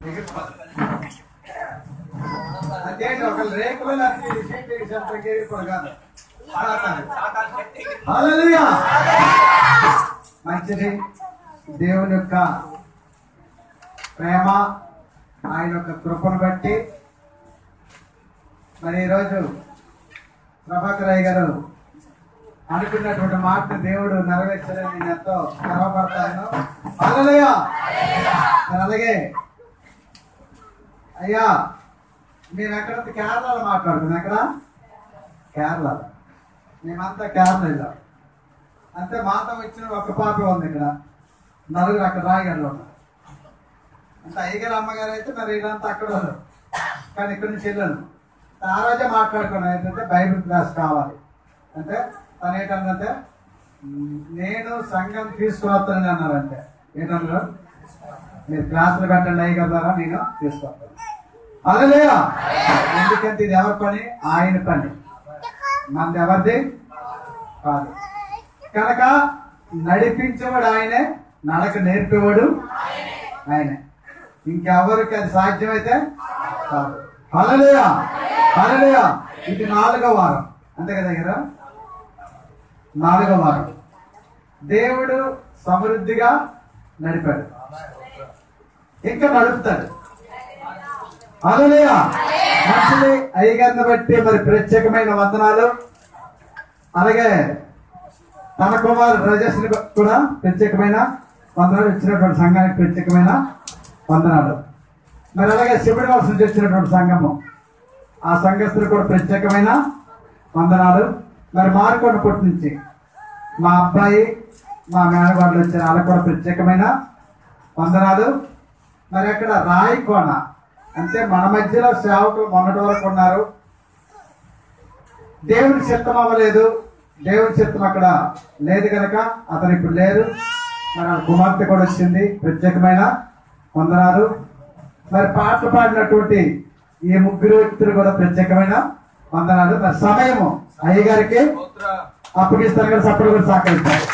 అదేంటి ఒక రేకులు నాకు ఈ షీట్ వేసి అంత గేరిపోడు కాదు. సాతాను. హల్లెలూయా. మంచిది దేవుని యొక్క ప్రేమ ఆయన యొక్క కృపను బట్టి మరి ఈరోజు ప్రభాకర్ రాయ్ గారు అనుకున్నటువంటి మాట దేవుడు నెరవేర్చలేని నేను ఎంతో గర్వపడతాను హల్లెలూయా. మరి అలాగే అయ్యా మేము ఎక్కడ కేరళలో మాట్లాడుతున్నాం ఎక్కడ కేరళ మేమంతా కేరళ వెళ్ళాం అంతే మాతో వచ్చిన ఒక పాప ఉంది ఇక్కడ నలుగురు అక్కడ రాయగడలో ఉన్నారు అంటే అయ్యగారు అమ్మగారు అయితే మరి వీళ్ళంతా అక్కడ ఉన్నారు కానీ ఇక్కడి నుంచి వెళ్ళాను ఆ రోజే మాట్లాడుకున్నాను ఏంటంటే బైబిల్ క్లాస్ కావాలి అంటే తను ఏంటంటే నేను సంఘం తీసుకువస్తానని అన్నారంటే ఏంటన్నారు మీరు క్లాసులు పెట్టండి అయ్యి కదా నేను తీసుకొస్తాను అదలేయా ఎందుకంటే ఇది ఎవరి పని ఆయన పని మనది ఎవరిది కాదు కనుక నడిపించేవాడు ఆయనే నడక నేర్పేవాడు ఆయనే ఇంకెవరికి అది సాధ్యమైతే కాదు హలలేయా హలలేయా ఇది నాలుగో వారం అంతే కదా దగ్గర నాలుగో వారం దేవుడు సమృద్ధిగా నడిపాడు ఇంకా నడుపుతాడు హల్లెలూయా మంచిది అయ్యగారిని బట్టి మరి ప్రత్యేకమైన వందనాలు అలాగే తన కుమారు రజస్ని కూడా ప్రత్యేకమైన వందనాలు ఇచ్చినటువంటి సంఘానికి ప్రత్యేకమైన వందనాలు మరి అలాగే శివుడి వలస నుంచి వచ్చినటువంటి సంఘము ఆ సంఘస్థులు కూడా ప్రత్యేకమైన వందనాలు మరి మారుకొండ పుట్టి నుంచి మా అబ్బాయి మా మేనగాళ్ళు వచ్చారు వాళ్ళకు కూడా ప్రత్యేకమైన వందనాలు మరి అక్కడ రాయికోన అంటే మన మధ్యలో సేవకులు మొన్నటి వరకు ఉన్నారు దేవుని చిత్తం అవ్వలేదు దేవుని చిత్తం అక్కడ లేదు కనుక అతను ఇప్పుడు లేరు మరి వాళ్ళ కుమార్తె కూడా వచ్చింది ప్రత్యేకమైన వందనాలు మరి పాటలు పాడినటువంటి ఈ ముగ్గురు వ్యక్తులు కూడా ప్రత్యేకమైన వందనాలు మరి సమయము అయ్యగారికి అప్పగిస్తారు కదా సప్పుడు కూడా సహకరిస్తారు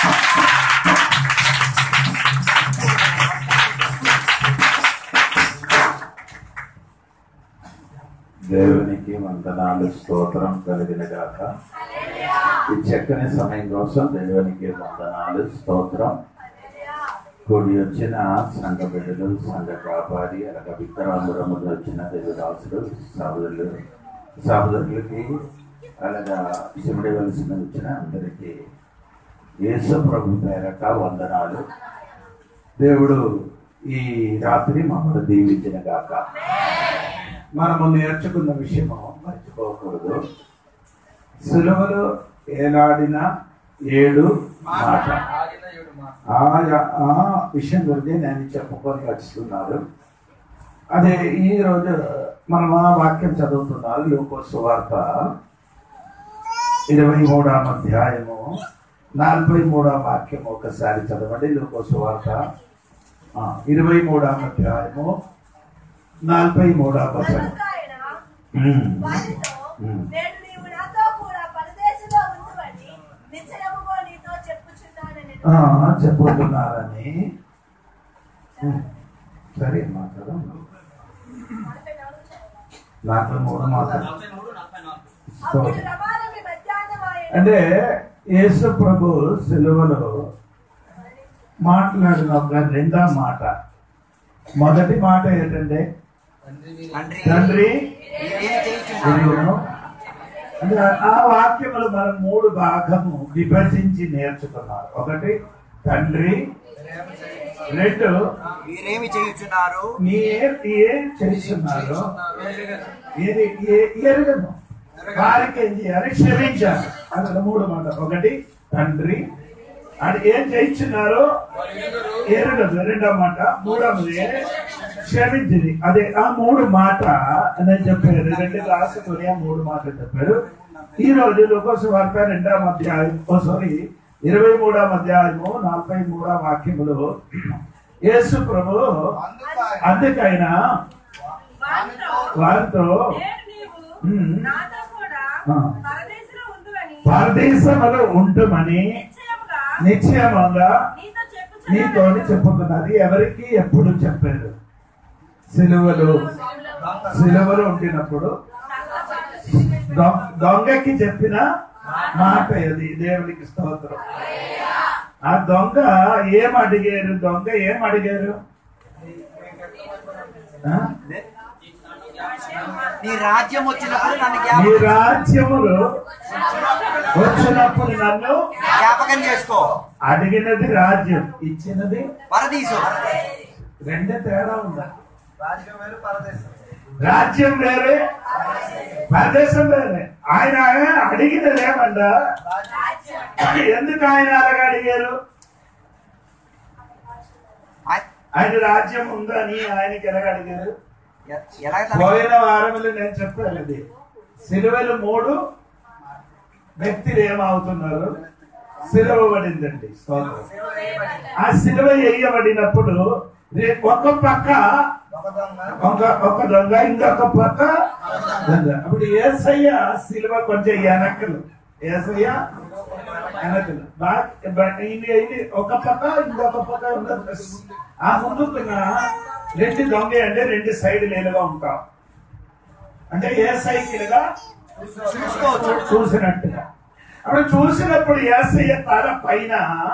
దేవునికి వందనాలు స్తోత్రం కలిగిన గాక ఈ చక్కని సమయం కోసం దేవునికి వందనాలు స్తోత్రం కూడి వచ్చిన సంఘ బిడ్డలు సంఘ కాపాడి అలాగే విక్రమాంబురములు వచ్చిన దేవురాసులు సహోదరులు సహోదరులకి అలాగా శివుడి వలసిన వచ్చిన అందరికీ యేసు ప్రభు పేరట వందనాలు దేవుడు ఈ రాత్రి మమ్మల్ని దీవించిన గాక మనము నేర్చుకున్న విషయము మర్చిపోకూడదు సులువలో ఏలాడిన ఏడు మాట ఆ ఆ విషయం గురించి నేను చెప్పుకొని వస్తున్నారు అదే ఈ రోజు మనం ఆ వాక్యం చదువుతున్నారు లోకో సువార్త ఇరవై మూడవ అధ్యాయము నలభై మూడవ వాక్యం ఒకసారి చదవండి లోకో సువార్త ఆ, ఇరవై మూడవ అధ్యాయము నలభై మూడవ వచనం కనుక ఆయన ఉమ్. వారితో, ఉమ్. నేను నీవు నాతో కూడా పరదేశంలో ఉండువని నిశ్చయముగా నీతో చెప్పుచున్నానని ఆ, చెప్పుతున్నారని ఉమ్. సరే మాట్లాడు నలభై నాలుగు చదవాలి. నలభై మూడు మాట్లాడు అప్పుడు రమారమి మధ్యాహ్నం ఆయన అంటే యేసు ప్రభు సెలవులో మాట్లాడిన ఒక రెండో మాట మొదటి మాట ఏంటంటే తండ్రి ఎరుగును. అంటే ఆ వాక్యములు మనం మూడు భాగము విభజించి నేర్చుకున్నారు ఒకటి తండ్రి రెండు మీరేమి చేయుచున్నారు నీ ఏం చేస్తున్నారు ఏది ఏ- ఎరగను వారికి ఏం చేయాలి క్షమించాలి అక్కడ మూడు మాట ఒకటి తండ్రి అది ఏం చేయించున్నారు ఎరగదు రెండో మాట మూడవది క్షమించింది అదే ఆ మూడు మాట అని చెప్పారు రెండు రాసుకొని ఆ మూడు మాటలు చెప్పారు ఈ రోజు లోకోసు వార్త రెండవ అధ్యాయం ఓ సారీ ఇరవై మూడవ అధ్యాయము నలభై మూడవ వాక్యములు యేసు ప్రభు అందుకైనా వారితో, వారితో నేను నీవు ఉమ్. నాతో కూడా ఆ. పరదేశంలో ఉండువని పరదేశములో ఉంటుమని నిశ్చయముగా నిశ్చయముగా నీతో నీతో చెప్పుచున్నానని చెప్పుతున్నది ఎవరికి ఎప్పుడు చెప్పారు సిలువలు సిలువలు ఉండినప్పుడు దొ- దొంగకి చెప్పిన మాట ఇది దేవునికి స్తోత్రం ఆ దొంగ ఏం అడిగారు దొంగ ఏం అడిగారు ఆ? నీ రాజ్యం వచ్చినప్పుడు నన్ను నీ జ్ఞాపకం రాజ్యములు వచ్చినప్పుడు నన్ను జ్ఞాపకం చేసుకో అడిగినది రాజ్యం ఇచ్చినది పరదీసు రెండే తేడా ఉందా రాజ్యం వేరు పరదేశం రాజ్యం వేరే ప్రదేశం వేరే ఆయన అడిగినది ఏమంటా ఎందుకు ఆయన అలాగ అడిగారు ఆ- ఆయన రాజ్యం ఉందని ఆయనకి ఎలాగ అడిగారు ఎ- ఎలాగ తనకి- పోయిన వారములు నేను చెప్పాను ఇది సిలువలు మూడు వ్యక్తులు ఏమవుతున్నారు సిలువ పడిందండి స్తోత్రం. ఆ సిలువ వేయబడినప్పుడు రే- ఒక పక్క ఒక దొంగ ఒక ఒక దొంగ ఇంకొక పక్క దొంగ అప్పుడు ఏసయ్య సిలువ కొంచెం వెనకలు ఏసయ్య వెనకలు బా- బా- ఇది ఇది ఒక పక్క ఇంకొక పక్క ఉన్నది. ఆ ముందుకున్న రెండు దొంగ అంటే రెండు సైడ్ లేలుగా ఉంటాం అంటే ఏ సైకిల్గా చూసుకోవచ్చు చూసినట్టుగా అప్పుడు చూసినప్పుడు ఏసయ్య తల పైన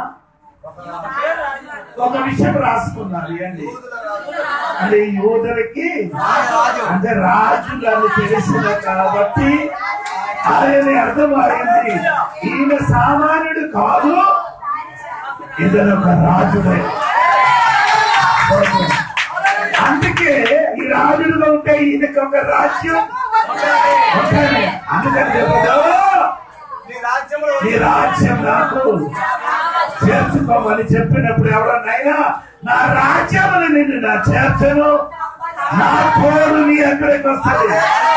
ఒక విషయం రాసుకున్నారు ఏంటి అంటే యూదులకి రాజు. అంటే రాజులని తెలిసిన కాబట్టి ఆయన అర్థమైంది ఈయన సామాన్యుడు కాదు ఇతను ఒక రాజుడే అందుకే ఈ రాజుడుగా ఉంటే ఈయనకి ఒక రాజ్యం ఉంటుంది. అందుకని చెప్పాడు నీ రాజ్యంలో నీ రాజ్యం నాకు చేర్చుకోమని చెప్పినప్పుడు ఎవరన్నైనా నా రాజ్యములు నిన్ను నా చేర్చను నా కోరు నీ ఎక్కడికి వస్తుంది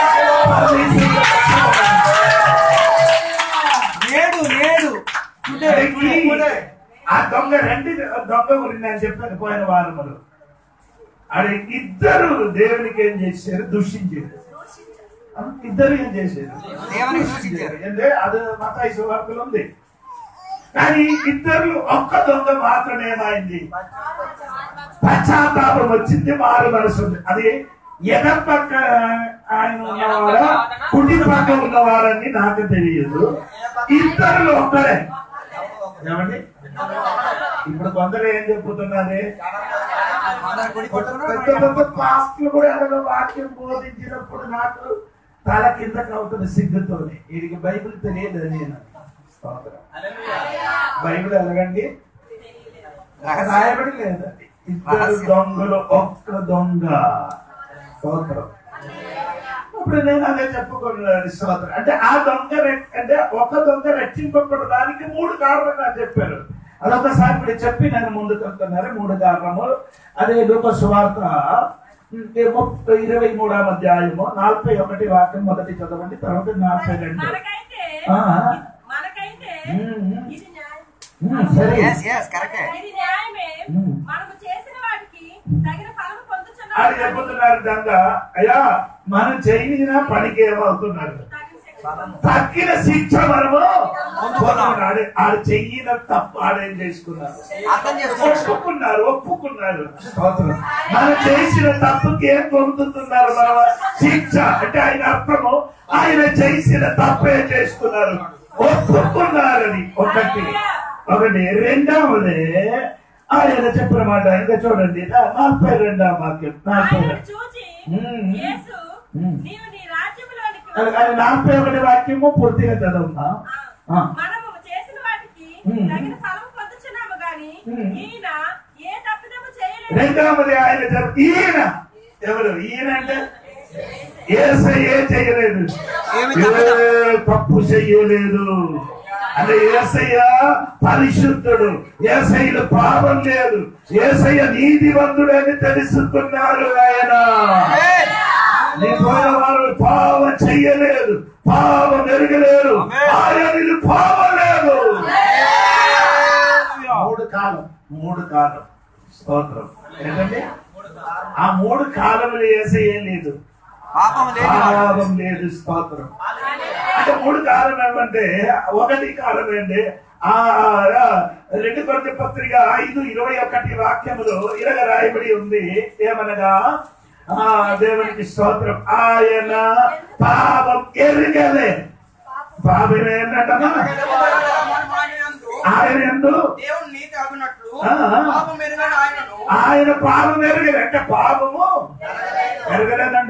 నేడు నేడు టుడే టుడే ఆ దొంగ రెండు దొంగ గురించి నేను చెప్పాను పోయిన వారములు అది ఇద్దరు దేవునికి ఏం చేశారు దూషించారు ఇద్దరు ఏం చేశారు దేవునికి దూషించారు. అంటే అది మతాయి సువార్తలు ఉంది కానీ ఇద్దరు ఒక్క దొంగ మాత్రమే ఏమైంది పశ్చాత్తాపం వచ్చింది మారు మనసు ఉంది అది ఎడం పక్క ఆయన ఉన్నవాడా కుడి పక్క ఉన్నవారని నాకు తెలియదు ఇద్దరు ఒక్కడే ఏమండి ఇప్పుడు కొందరు ఏం చెప్పుతున్నారే అందరు గుడి పెద్ద కొట్టుకున్నారు పెద్ద పాస్టులు కూడా ఏదైనా వాక్యం బోధించినప్పుడు నాకు తల కిందకి అవుతుంది సిగ్గుతోని వీడికి బైబిల్ తెలియదు నేను స్తోత్రం. బైబిల్ ఎలాగండి రాయబడి లేదండి ఇద్దరు రహస్యం. దొంగలు ఒక్క దొంగ స్తోత్రం ఇప్పుడు నేను అదే చెప్పుకున్నాను స్తోత్రం అంటే ఆ దొంగ రె- అంటే ఒక దొంగ రక్షింపబడడానికి మూడు కారణాలు నాకు చెప్పారు అదొకసారి ఇప్పుడు చెప్పి నేను ముందుకు వెళ్తున్నారు మూడు కారణములు అదే లోక సువార్త ముప్పై ఇరవై మూడవ అధ్యాయము నలభై ఒకటి వాక్యం మొదటి చదవండి తర్వాత నలభై రెండు మనకైతే ఆ. మనకైతే ఉమ్. ఇది న్యాయం ఉమ్, సరే ఎస్ ఎస్ కరెక్టే ఇది న్యాయమే ఉమ్. మనము చేసిన వాటికి తగిన ఫలము అది పొందుతున్నాము చెప్పుతున్నారు దొంగ అయ్యా మనం చేసిన పనికి ఏమవుతున్నారు తగిన శిక్ష తక్కిన శిక్ష మనము పొందుకున్నాడు ఆడు చెయ్యిన తప్పు ఆడేం చేసుకున్నారు అర్థం చేసుకోవచ్చు ఒప్పుకున్నారు ఒప్పుకున్నారు స్తోత్రం. మనం చేసిన తప్పుకి ఏం పొందుతున్నారు మనం శిక్ష అంటే ఆయన అర్థము ఆయన చేసిన తప్పే చేసుకున్నారు ఒప్పుకున్నారని ఒకటి ఒకటి రెండవది ఆయన చెప్పిన మాట ఇంకా చూడండి నలభై రెండవ వాక్యం నలభై ఆయనను రెండు. చూచి ఉమ్. యేసు ఉమ్. నీవు నీ రాజ్యములోనికి అది అది నలభై ఒకటి వాక్యము పూర్తిగా చదువుతా ఆ, మనము చేసిన వాటికి ఉమ్. తగిన ఫలము పొందుచున్నాము గాని ఉమ్. ఈయన ఏ తప్పిదము చేయలేదు రెండవది ఆయన చెప్ప- ఈయన ఎవరు ఈయన అంటే ఏసై ఏ చేయలేదు ఏమి ఏ తప్పిదం? తప్పు చెయ్యలేదు అంటే ఏసయ్య పరిశుద్ధుడు ఏసయ్యలో పాపం లేదు ఏసయ్య నీతివంతుడని తెలుసుకున్నారు ఆయన నీ పోయిన వారు పాపం చెయ్యలేదు పాపం ఎరగలేదు ఆమేన్. ఆయన పాపం లేదు మూడు కాలం మూడు కాలం స్తోత్రం ఏంటంటే ఆ మూడు కాలములు వేసే ఏం లేదు పాపం లేని వాడు. పాపం లేదు స్తోత్రం అంటే మూడు కాలం ఏమంటే ఒకటి కాలం ఏంటి ఆ ఆ, రెండు కొరత పత్రిక ఐదు ఇరవై ఒకటి వాక్యములు ఇరగ రాయబడి ఉంది ఏమనగా ఆ దేవునికి స్తోత్రం ఆయన పాపం ఎరగలే పాపం ఏంటంటమ్మా ఆయన ఎందు దేవుని నీతి అగునట్లు ఆ. పాపం ఎరుగని ఆయనను ఆయన పాపం ఎరగలే అంటే పాపము ఎరగలేదంట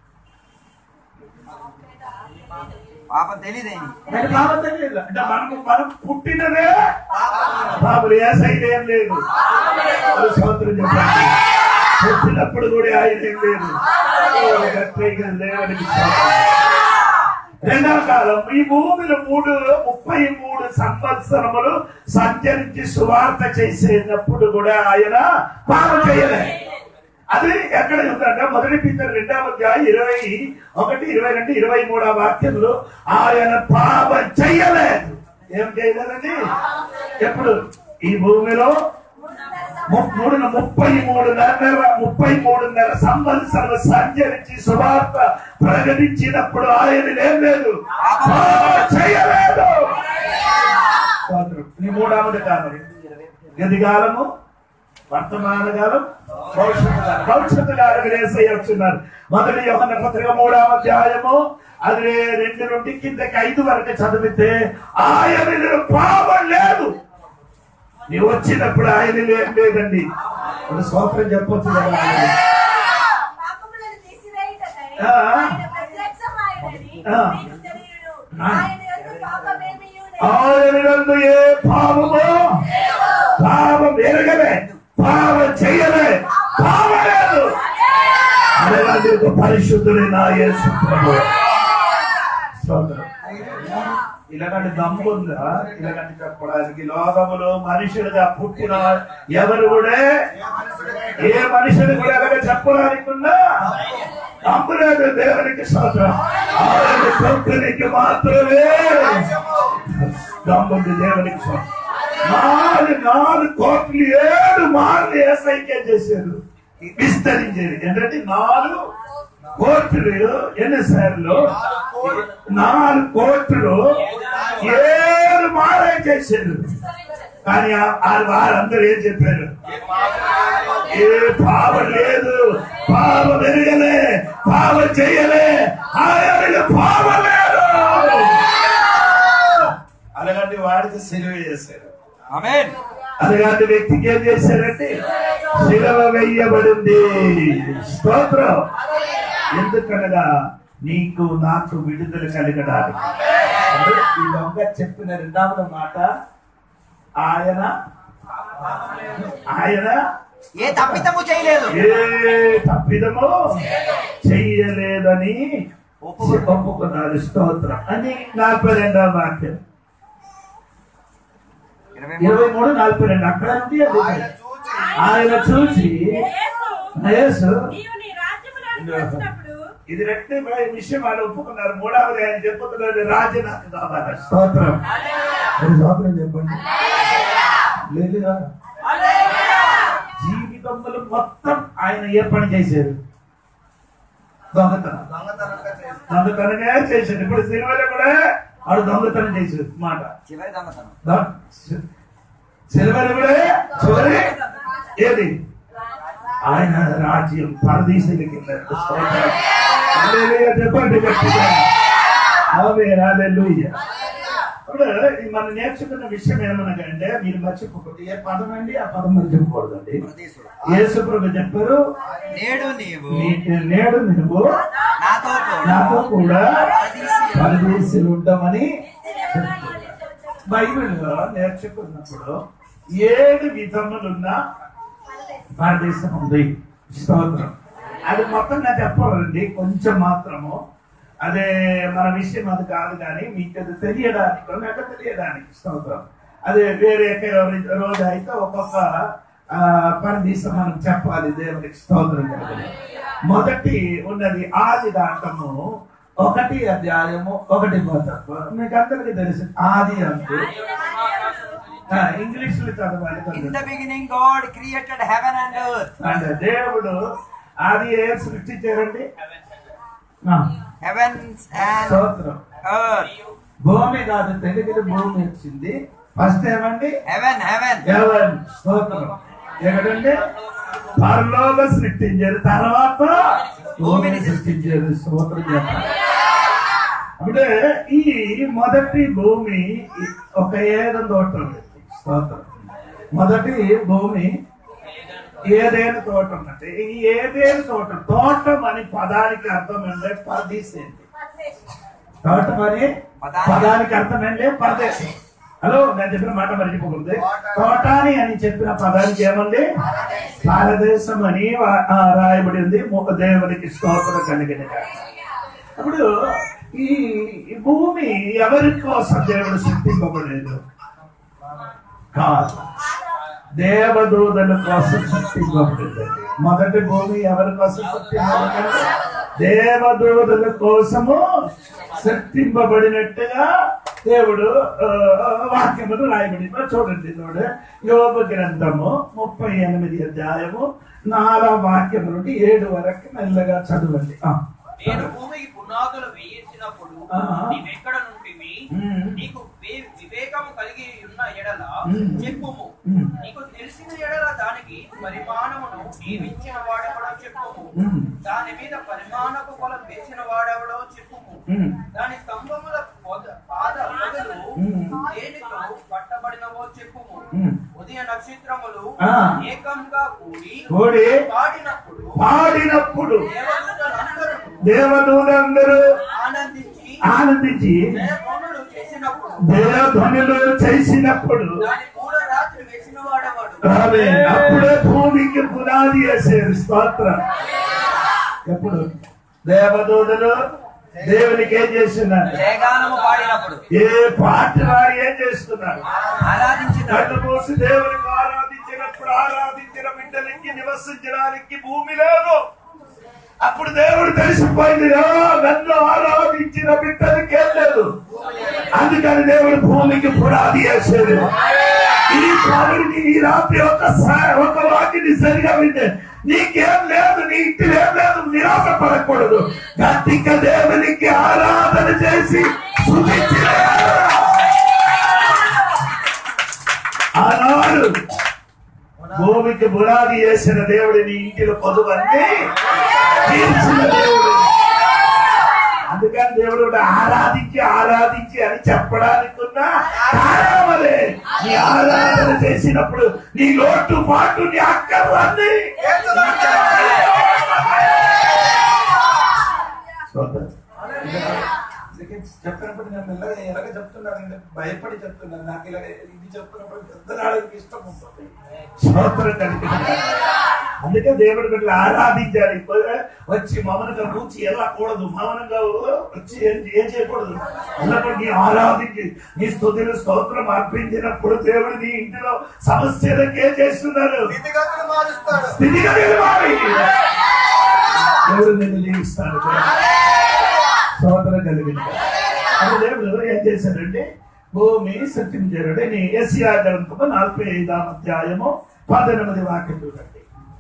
పాపం తెలియదేమి మరి పాపం తెలియదు అంటే మనకు మనం పుట్టినదే పాపలు ఏ సైడ్ ఏం లేదు ఒక స్తోత్రం చెప్పండి పుట్టినప్పుడు కూడా ఆయన ఏం లేదు ఓ, గట్టిగా దేవునికి స్తోత్రం. రెండవ కాలం ఈ భూమిలో మూడు ముప్పై మూడు సంవత్సరములు సంచరించి సువార్త చేసేటప్పుడు కూడా ఆయన పాపం చేయలే అది ఎక్కడ ఉందంటే మొదటి పిల్లలు రెండవ అధ్యాయం ఇరవై ఒకటి ఇరవై రెండు ఇరవై మూడవ వాక్యంలో ఆయన పాపం చెయ్యలేదు ఏం చేయలేదండి ఎప్పుడు ఈ భూమిలో ము- మూడు ముప్పై మూడున్నర ముప్పై మూడున్నర సంవత్సరాలు సంచరించి సువార్త ప్రకటించినప్పుడు ఆయన ఏం లేదు పాపం చేయలేదు స్తోత్రం. ఇది మూడవది కాలం గది కాలము వర్తమాన కాలం భవిష్యత్తు కాలం భవిష్యత్తు కాలం వేసయ్య వచ్చున్నారు మొదటి యోహన పత్రిక మూడవ అధ్యాయము అది రెండు నుండి కిందకి ఐదు వరకు చదివితే ఆయన పాపం లేదు నీవు వచ్చినప్పుడు ఆయన ఏం లేదండి ఒక స్తోత్రం చెప్పొచ్చు కదా ఆయన. పాపములను తీసివేయుటకై ఆ. ఆయన ప్రత్యక్షమాయనని ఆ. మీకు తెలియును. ఆ. ఆయన యందు పాపమేమియు లేదు. ఆయన నందు ఏ పాపము పాపం ఎరగలే పాపం చెయ్యలే పాపం లేదు అలాగే ఒక పరిశుద్ధుడైన యేసు ప్రభు స్తోత్రం. ఇలాంటి దమ్ము ఉందా ఇలాంటి చెప్పడానికి లోకములో మనుషులుగా పుట్టిన ఎవరు కూడా ఏ మనుషులు కూడా ఎలాగ చెప్పడానికి ఉన్నా దమ్ము లేదు దేవునికి స్తోత్రం ఆయన కొడుకునికి మాత్రమే దమ్ముంది దేవునికి స్తోత్రం నాలుగు నాలుగు కోట్లు ఏడు మార్లు ఏసైకే చేశారు విస్తరించేది ఏంటంటే నాలుగు కోట్లు ఎన్నిసార్లు నాలుగు కోట్లు ఏడు మారే చేశారు కానీ ఆ- ఆ వారందరూ ఏం చెప్పారు ఏ పాపం లేదు పాపం పెరగలే పాపం చేయలే ఆయన పాపం లేదు అలాంటి వాడికి సెలవు చేశారు ఆమేన్ అలాంటి వ్యక్తికి ఏం చేశారంటే శిలవ వెయ్యబడింది స్తోత్రం ఎందుకనగా నీకు నాకు విడుదల కలగడానికి అంటే ఈ దొంగ చెప్పిన రెండవ మాట ఆయన ఆయన ఏ తప్పితము చేయలేదు ఏ తప్పిదము చెయ్యలేదని ఒప్పుకున్నాడు స్తోత్రం అని నలభై రెండవ వాక్యం ఇరవై ఇరవై మూడు నలభై రెండు అక్కడ ఉంది అది ఆయన చూసి యేసు, యేసు నీవు నీ రాజ్యములోనికి వచ్చినప్పుడు ఇది రెండు విషయం వాళ్ళు ఒప్పుకున్నారు మూడవది ఆయన చెప్పుతున్నారు రాజు నాకు కావాలి స్తోత్రం మరి స్తోత్రం చెప్పండి లేదుగా జీవితంలో మొత్తం ఆయన ఏ పని చేశారు దొంగతనం దొంగతనమే చేశాడు ఇప్పుడు సినిమాలో కూడా వాడు దొంగతనం చేశాడు మాట చివరి దొంగతనం దా- సిల్వర్ కూడా చివరి ఏది ఆయన రాజ్యం పరదేశీలకి వెళ్ళాడు. స్తోత్రం. హల్లెలూయా చెప్పండి గట్టిగా. ఆమేన్, హల్లెలూయా. ఇప్పుడు ఈ మనం నేర్చుకున్న విషయం ఏమనగంటే మీరు మర్చిపోకూడదు ఏ పదం అండి ఆ పదం మర్చిపోకూడదండి ప్రదేశుడు యేసు ప్రభు చెప్పారు నేడు నీవు "నీ- నేడు నువ్వు నాతో కూడా నాతో కూడా పరదేశీలు ఉంటామని బైబిల్లో నేర్చుకున్నప్పుడు ఏడు విధములున్న భారతదేశం ఉంది స్తోత్రం అది మొత్తం నేను చెప్పాలండి కొంచెం మాత్రము అదే మన విషయం అది కాదు కానీ మీకు అది తెలియడానికి లేక తెలియడానికి స్తోత్రం అదే వేరే ఎక్కడ రోజు అయితే ఒక్కొక్క ఆ, పరదేశం మనం చెప్పాలి దేవునికి స్తోత్రం కలుగును. మొదటి ఉన్నది ఆది దాంటము ఒకటి అధ్యాయము ఒకటి పోతకు మీకు అందరికీ తెలుసు ఆది అంటూ ఇంగ్లీష్ లో చదవాలి ఇన్ కొంచెం. The beginning God created heaven and earth అంటే దేవుడు ఆది ఏం సృష్టించారండి ఆ, హెవెన్స్ అండ్ స్తోత్రం ఎర్త్ భూమి కాదు తెలుగులో భూమి వచ్చింది ఫస్ట్ ఏమండి హెవెన్ హెవెన్ ఎవన్ స్తోత్రం ఎక్కడండి పరలోక సృష్టించారు తర్వాత భూమిని సృష్టించారు స్తోత్రం చెప్పండి అంటే ఈ మొదటి భూమి ఒక ఏదైనా తోట ఉంది స్తోత్రం మొదటి భూమి ఏదైనా తోట ఉన్నది ఈ ఏదైనా తోట తోటం అని పదానికి అర్థం ఏంటంటే పరదీసేంటి తోటం అని పదానికి అర్థం ఏంటి పరదేశం హలో నేను చెప్పిన మాట మర్చిపోకూడదు తోటాని అని చెప్పిన పదానికి ఏముంది భారతదేశం అని వా- ఆ, రాయబడి ఉంది ము- దేవునికి స్తోత్రం కలిగిన అప్పుడు ఈ ఈ భూమి ఎవరి కోసం దేవుడు సృష్టింపబడలేదు కాదు దేవదూతల కోసం సృష్టింపబడింది మొదటి భూమి ఎవరి కోసం సృష్టింపబడింది దేవదూతల కోసము సృష్టింపబడినట్టుగా దేవుడు ఆ, వాక్యములు రాయబడి చూడండి చూడు యోగ గ్రంథము ముప్పై ఎనిమిది అధ్యాయము నాలుగు వాక్యం నుండి ఏడు వరకు మెల్లగా చదవండి ఆ. నేను భూమికి పునాదులు వేయించినప్పుడు ఆ. నీవెక్కడ నుండివి ఉమ్. నీకు వి- వివేకము కలిగి ఉన్న ఎడల ఉమ్. చెప్పుము ఉమ్. నీకు తెలిసిన ఎడల దానికి పరిమాణమును నియమించిన వాడెవడో చెప్పుము ఉమ్. దాని మీద పరిమాణపు కొలం వేసిన వాడెవడో చెప్పుము ఉమ్. దాని స్తంభముల పొద- పాద మొదలు ఉమ్. దేనితో పట్టబడినవో చెప్పుము ఉమ్. ఉదయ నక్షత్రములు ఆ. ఏకంగా కూడి కూడి పాడినప్పుడు పాడినప్పుడు దేవదూతలందరూ దేవదూతందరూ ఆనందించి ఆనందించి జయధ్వనులు చేసినప్పుడు దేవధ్వనులు చేసినప్పుడు దాని మూల రాత్రి వేసిన వాడవాడు ఆమె అప్పుడే భూమికి పునాది వేసేది స్తోత్రం ఎప్పుడు దేవదూతలు దేవునికి ఏం చేస్తున్నారు జయగానము పాడినప్పుడు ఏ పాటి వారు ఏం చేస్తున్నారు ఆరాధించిన కళ్ళు మూసి దేవునికి ఆరాధించినప్పుడు ఆరాధించిన బిడ్డలకి నివసించడానికి భూమి లేదు అప్పుడు దేవుడు తెలిసిపోయింది "ఆ, నన్ను ఆరాధించిన బిడ్డలకి ఏం లేదు అందుకని దేవుడు భూమికి పునాది వేసేది ఈ పౌరుడికి ఈ రాత్రి ఒకసారి ఒక వాటిని సరిగా వింటే నీకేం లేదు నీ ఇంటి ఏం లేదు నిరాశ పడకూడదు గట్టిగా దేవునికి ఆరాధన చేసి స్తుతించిన ఆనాడు భూమికి బురాది వేసిన దేవుడు నీ ఇంటిలో పొదువన్నీ తీర్చిన దేవుడు అందుకని దేవుడు కూడా ఆరాధించి ఆరాధించి అని చెప్పడానికి ఉన్న కారణమలే నీ ఆరాధన చేసినప్పుడు నీ లోటు పాటు నీ అక్కర్లన్నీ స్తోత్రం. అందుకే చెప్పినప్పుడు నేను మెల్లగా ఎలాగ చెప్తున్నాను అంటే భయపడి చెప్తున్నాను నాకు ఇలా ఇది చెప్తున్నప్పుడు పెద్దనాడికి ఇష్టం ఉంటుంది స్తోత్రం కనిపిస్తుంది అందుకే దేవుడు బిడ్డలు ఆరాధించాలి ఇప్పుడు వచ్చి మౌనంగా కూర్చి వెళ్ళకూడదు మౌనంగా వచ్చి ఏం ఏం చేయకూడదు అన్నప్పుడు నీ ఆరాధించి నీ స్థుతిని స్తోత్రం అర్పించినప్పుడు దేవుడు నీ ఇంటిలో సమస్యలకు ఏం చేస్తున్నారు స్థితిగతులు మారుస్తాడు స్థితిగతులు మారి దేవుడు నిన్ను జీవిస్తాడు స్తోత్రం కలిగింది అది దేవుడు ఏం చేశాడంటే భూమి సృష్టించాడు నీ ఎస్యా గ్రంథము నలభై ఐదాం అధ్యాయము పద్దెనిమిది వాక్యం చూడండి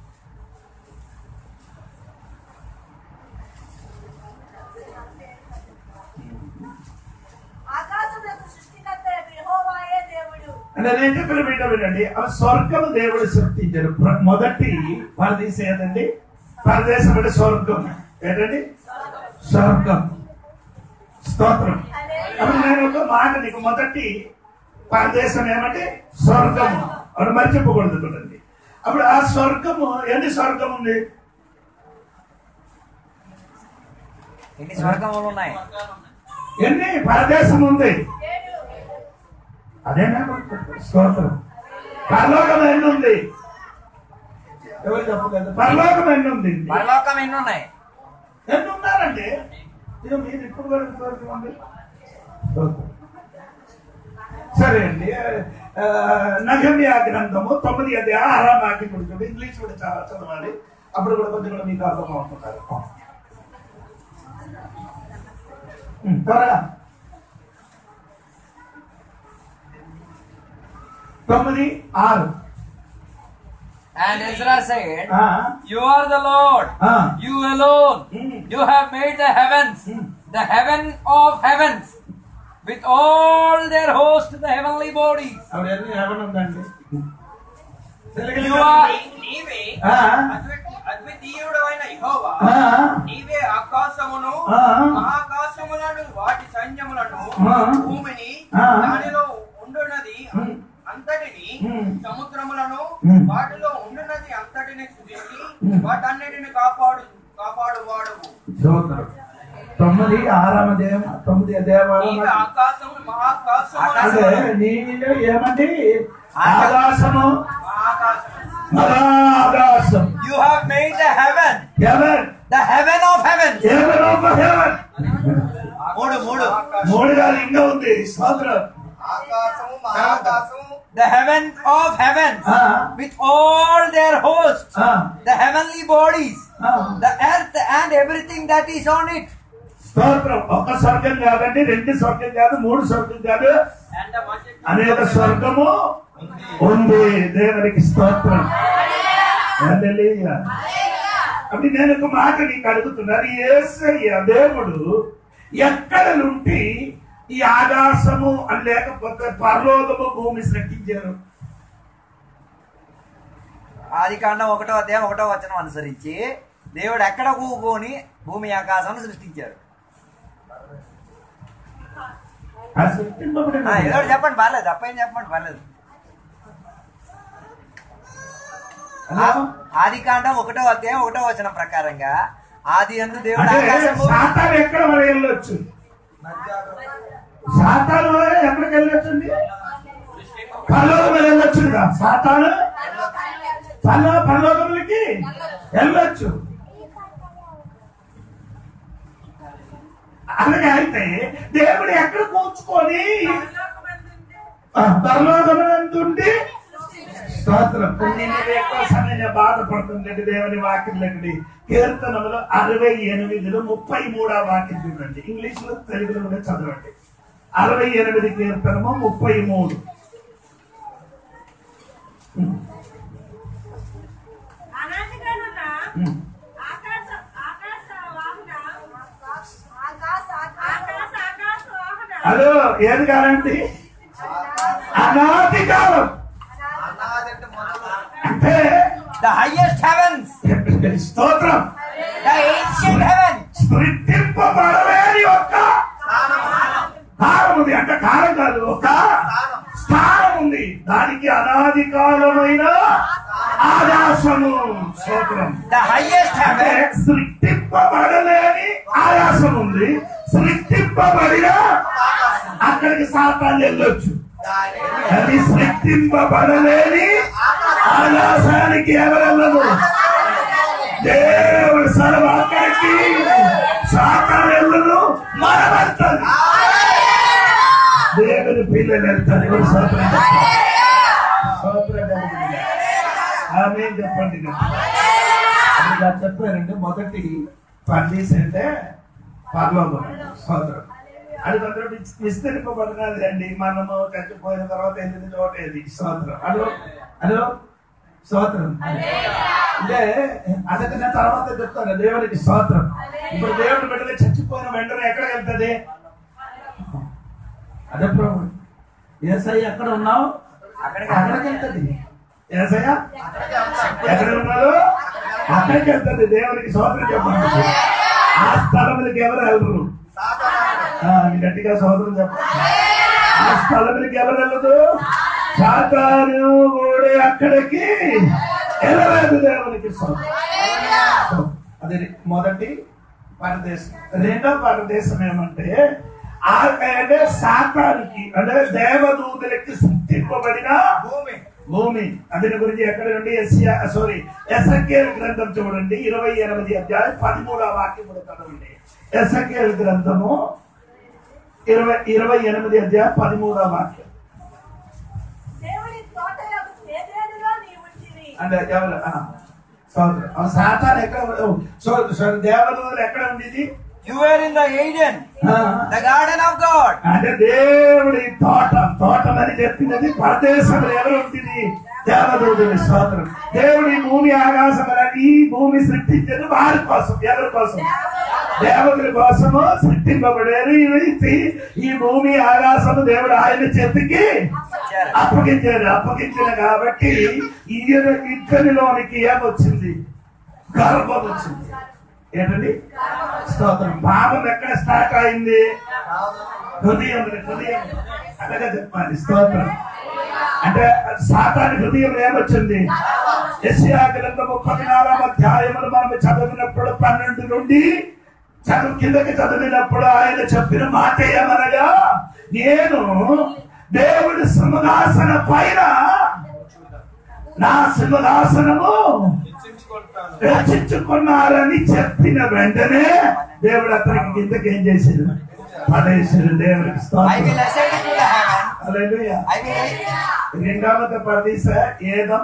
ఆకాశములకు సృష్టికర్త యెహోవాయే దేవుడు అంటే నేను చెప్పిన బిడ్డ వినండి ఆ స్వర్గము దేవుడు సృష్టించాడు ప్ర- మొదటి పరదేశం ఏంటండి పరదేశం అంటే స్వర్గం ఏంటండి స్వర్గం స్తోత్రం అప్పుడు నేను ఒక మాట నీకు మొదటి పరదేశం ఏమంటే స్వర్గము అప్పుడు మర్చిపోకూడదు చూడండి అప్పుడు ఆ స్వర్గము ఎన్ని స్వర్గం ఉంది ఎన్ని స్వర్గములు ఉన్నాయి ఎన్ని పరదేశం ఉంది ఏడు అదేనా స్తోత్రం పరలోకం ఎన్ని ఉంది ఎవరు చెప్పలేదు పరలోకం ఎన్ని ఉంది పరలోకం ఎన్ని ఉన్నాయి ఎన్ని ఉన్నారండి ఇక మీరు ఇప్పుడు కూడా ఎంతవరకు ఉంది స్తోత్రం. సరే అండి ఆ, నగమ్య గ్రంథము తొమ్మిది అది ఆరా నాటి కూడా ఇంగ్లీష్ కూడా చాలా చదవాలి అప్పుడు కూడా కొంచెం కూడా మీకు అర్థం అవుతున్నారు ఉమ్, త్వరగా తొమ్మిది ఆరు And Ezra said, ఆ, You are the Lord, ఆ. you alone. Mm. You have made the heavens, Mm. the heaven of heavens, with all their host, the heavenly bodies. ఆవిడ ఎన్ని ఎవరు ఉందండి తెలియదు You are- నీవే ఆ, అద్వి- అద్వితీయుడైన యెహోవా ఆ, నీవే ఆకాశమును ఆ. మహాకాశములను వాటి సైన్యములను ఆ. భూమిని ఆ. దానిలో ఉండున్నది ఉమ్. అంతటిని ఉమ్. సముద్రములను ఉమ్. వాటిలో ఉండున్నది అంతటిని సృజించి ఉమ్. వాటన్నిటిని కాపాడు కాపాడువాడవు స్తోత్రం తొమ్మిది ఆరవ దేవ తొమ్మిది దేవాలయం నీవే ఆకాశము మహాకాశము అంటే నీళ్ళు ఏమండి ఆకాశము మహాకాశము మహాకాశం You have made the heaven, ever the heaven of heavens. Ever of heaven మూడు మూడు మూడుగా లింగం ఉంది స్తోత్రం ఆకాశము మహాకాశము The heaven of heavens ఆ, with all their hosts, ఆ, the heavenly bodies, ఆ. the earth and everything that is on it. స్తోత్రం ఒక స్వర్గం కాదండి రెండు స్వర్గం కాదు మూడు స్వర్గం కాదు And the multitude అనేక స్వర్గము ఉంది దేవునికి స్తోత్రం హల్లెలూయా. అప్పుడు నేను ఒక మాట నీకు అడుగుతున్నాను ఏసయ్య దేవుడు ఎక్కడ నుండి ఈ ఆకాశము అని లేకపోతే పరలోకము భూమి సృష్టించారు ఆది కాండం ఒకటో అధ్యాయం ఒకటో వచనం అనుసరించి దేవుడు ఎక్కడ కూకొని భూమి ఆకాశం సృష్టించాడు ఆ సృష్టింపబడిన ఆ, ఏదో ఒకటి చెప్పండి పర్లేదు తప్పేం చెప్పండి పర్లేదు హలో? ఆది కాండం ఒకటో అధ్యాయం ఒకటో వచనం ప్రకారంగా ఆది అందు దేవుడు అంటే ఆకాశం భూమి- సాతాను ఎక్కడ మరి వెళ్ళొచ్చు సాతాను ఎక్కడికి వెళ్ళొచ్చండి పరలోకం వెళ్ళొచ్చు కదా సాతాను పల్ల పరలోకములకి వెళ్ళొచ్చు అలాగే అయితే దేవుడు ఎక్కడ కూర్చుకొని ఆ, పరలోకమందుండి స్తోత్రం నేను ఎక్కువ సమయం బాధపడుతుందండి దేవుని వాక్యం లేకండి కీర్తనములు అరవై ఎనిమిదిలో ముప్పై మూడవ వాక్యం చూడండి ఇంగ్లీష్ లో తెలుగులో కూడా చదవండి అరవై ఎనిమిది కీర్తనము ముప్పై మూడు అనాదిగానున్న ఉమ్. ఆకాశ ఆకాశ వాహన ఆకాశ ఆకాశ ఆకాశ వాహన హలో ఏది కాదండి అనాది కాలం అనాదంటే మొదలు అంటే the highest heavens స్తోత్రం the ancient heavens సృష్టింపబడలేని ఒక్క కాలం ఉంది అంటే కాలం కాదు ఒక స్థానం ఉంది దానికి అనాది కాలమైన ఆకాశము స్తోత్రం the highest అంటే heaven సృష్టింపబడలేని ఆయాసం ఉంది సృష్టింపబడిన అక్కడికి సాతాన్ని వెళ్ళొచ్చు అది సృష్టింపబడలేని ఆకాశానికి ఎవరెళ్ళదు దేవుడు సర్వ అక్కడికి సాతాను వెళ్ళదు మరవెళ్తాడు దేవుని పిల్లలు వెళ్తారు ఎవరు సోత్రం చెప్పాలి? సోత్రం చెప్పండి. ఆమేన్ చెప్పండి కదా. అది ఇలా చెప్పారండి మొదటి పర్దీస్ అంటే పరలోకం సోదరం అది కొందరు విస్- విస్తరింపబడినది అండి మనము చచ్చిపోయిన తర్వాత వెళ్ళిన చోట ఏది సోదరం హలో హలో స్తోత్రం అంటే అదైతే తర్వాత చెప్తాను దేవునికి స్తోత్రం ఇప్పుడు దేవుడు బిడ్డగా చచ్చిపోయిన వెంటనే ఎక్కడ వెళ్తుంది అదే ప్రభు ఏసై ఎక్కడ ఉన్నావు అక్కడికి అక్కడికి వెళ్తుంది ఏసయ్య ఎక్కడ ఉన్నారు అక్కడికి వెళ్తుంది దేవునికి సోదరం చెప్పండి ఆ స్థలములకి ఎవరు వెళ్ళరు ఆ, గట్టిగా సోదరం చెప్పండి ఆ స్థలములకి ఎవరు వెళ్ళదు సాతాను కూడా అక్కడికి వెళ్ళలేదు దేవునికి సోదరం అది మొదటి పరదేశం రెండో పరదేశం ఏమంటే ఆ అంటే సాతానికి అంటే దేవదూతలకి సృష్టింపబడిన భూమి భూమి అతని గురించి ఎక్కడ నుండి ఎస్యా సారీ ఎసకేల్ గ్రంథం చూడండి ఇరవై ఎనిమిది అధ్యాయం పదమూడవ వాక్యం కూడా చదవండి ఎసకేల్ గ్రంథము ఇరవై ఇరవై ఎనిమిది అధ్యాయం పదమూడవ వాక్యం దేవుని తోట ఏదేనిలో నీ ఉంచిరి అంటే ఎవరు ఆ, సోదరు ఆ సాతాన్ ఎక్కడ సో సారీ దేవదూతలు ఎక్కడ ఉండేది you were in the Eden ఆ, the garden of God అంటే దేవుడి తోట తోటం అని చెప్పినది పరదేశంలో ఎవరు ఉంటుంది దేవదూతుని స్తోత్రం దేవుడి భూమి ఆకాశం అని ఈ భూమి సృష్టించేది వారి కోసం ఎవరి కోసం దేవతల కోసము సృష్టింపబడేది ఈ- ఈ భూమి ఆకాశము దేవుడు ఆయన చేతికి అప్పగించారు అప్పగించారు అప్పగించిన కాబట్టి ఈయన ఇద్దరిలోనికి ఏమొచ్చింది గర్భం వచ్చింది ఏంటండి స్తోత్రం భాగం ఎక్కడ స్టార్ట్ అయింది హృదయం హృదయం అలాగే చెప్పాలి స్తోత్రం అంటే సాతాని హృదయం ఏమొచ్చింది యెషయా గ్రంథము పద్నాలుగు అధ్యాయములు మనం చదివినప్పుడు పన్నెండు నుండి చదువు కిందకి చదివినప్పుడు ఆయన చెప్పిన మాట ఏమనగా నేను దేవుడి సింహాసన పైన నా సింహాసనము రచించుకున్నారని చెప్పిన వెంటనే దేవుడు అతనికి కిందకి ఏం చేశాడు పడేశాడు దేవుడికి ఐ స్తోత్రం will ascend to the heaven hallelujah I will రెండవది పరదీస ఏదం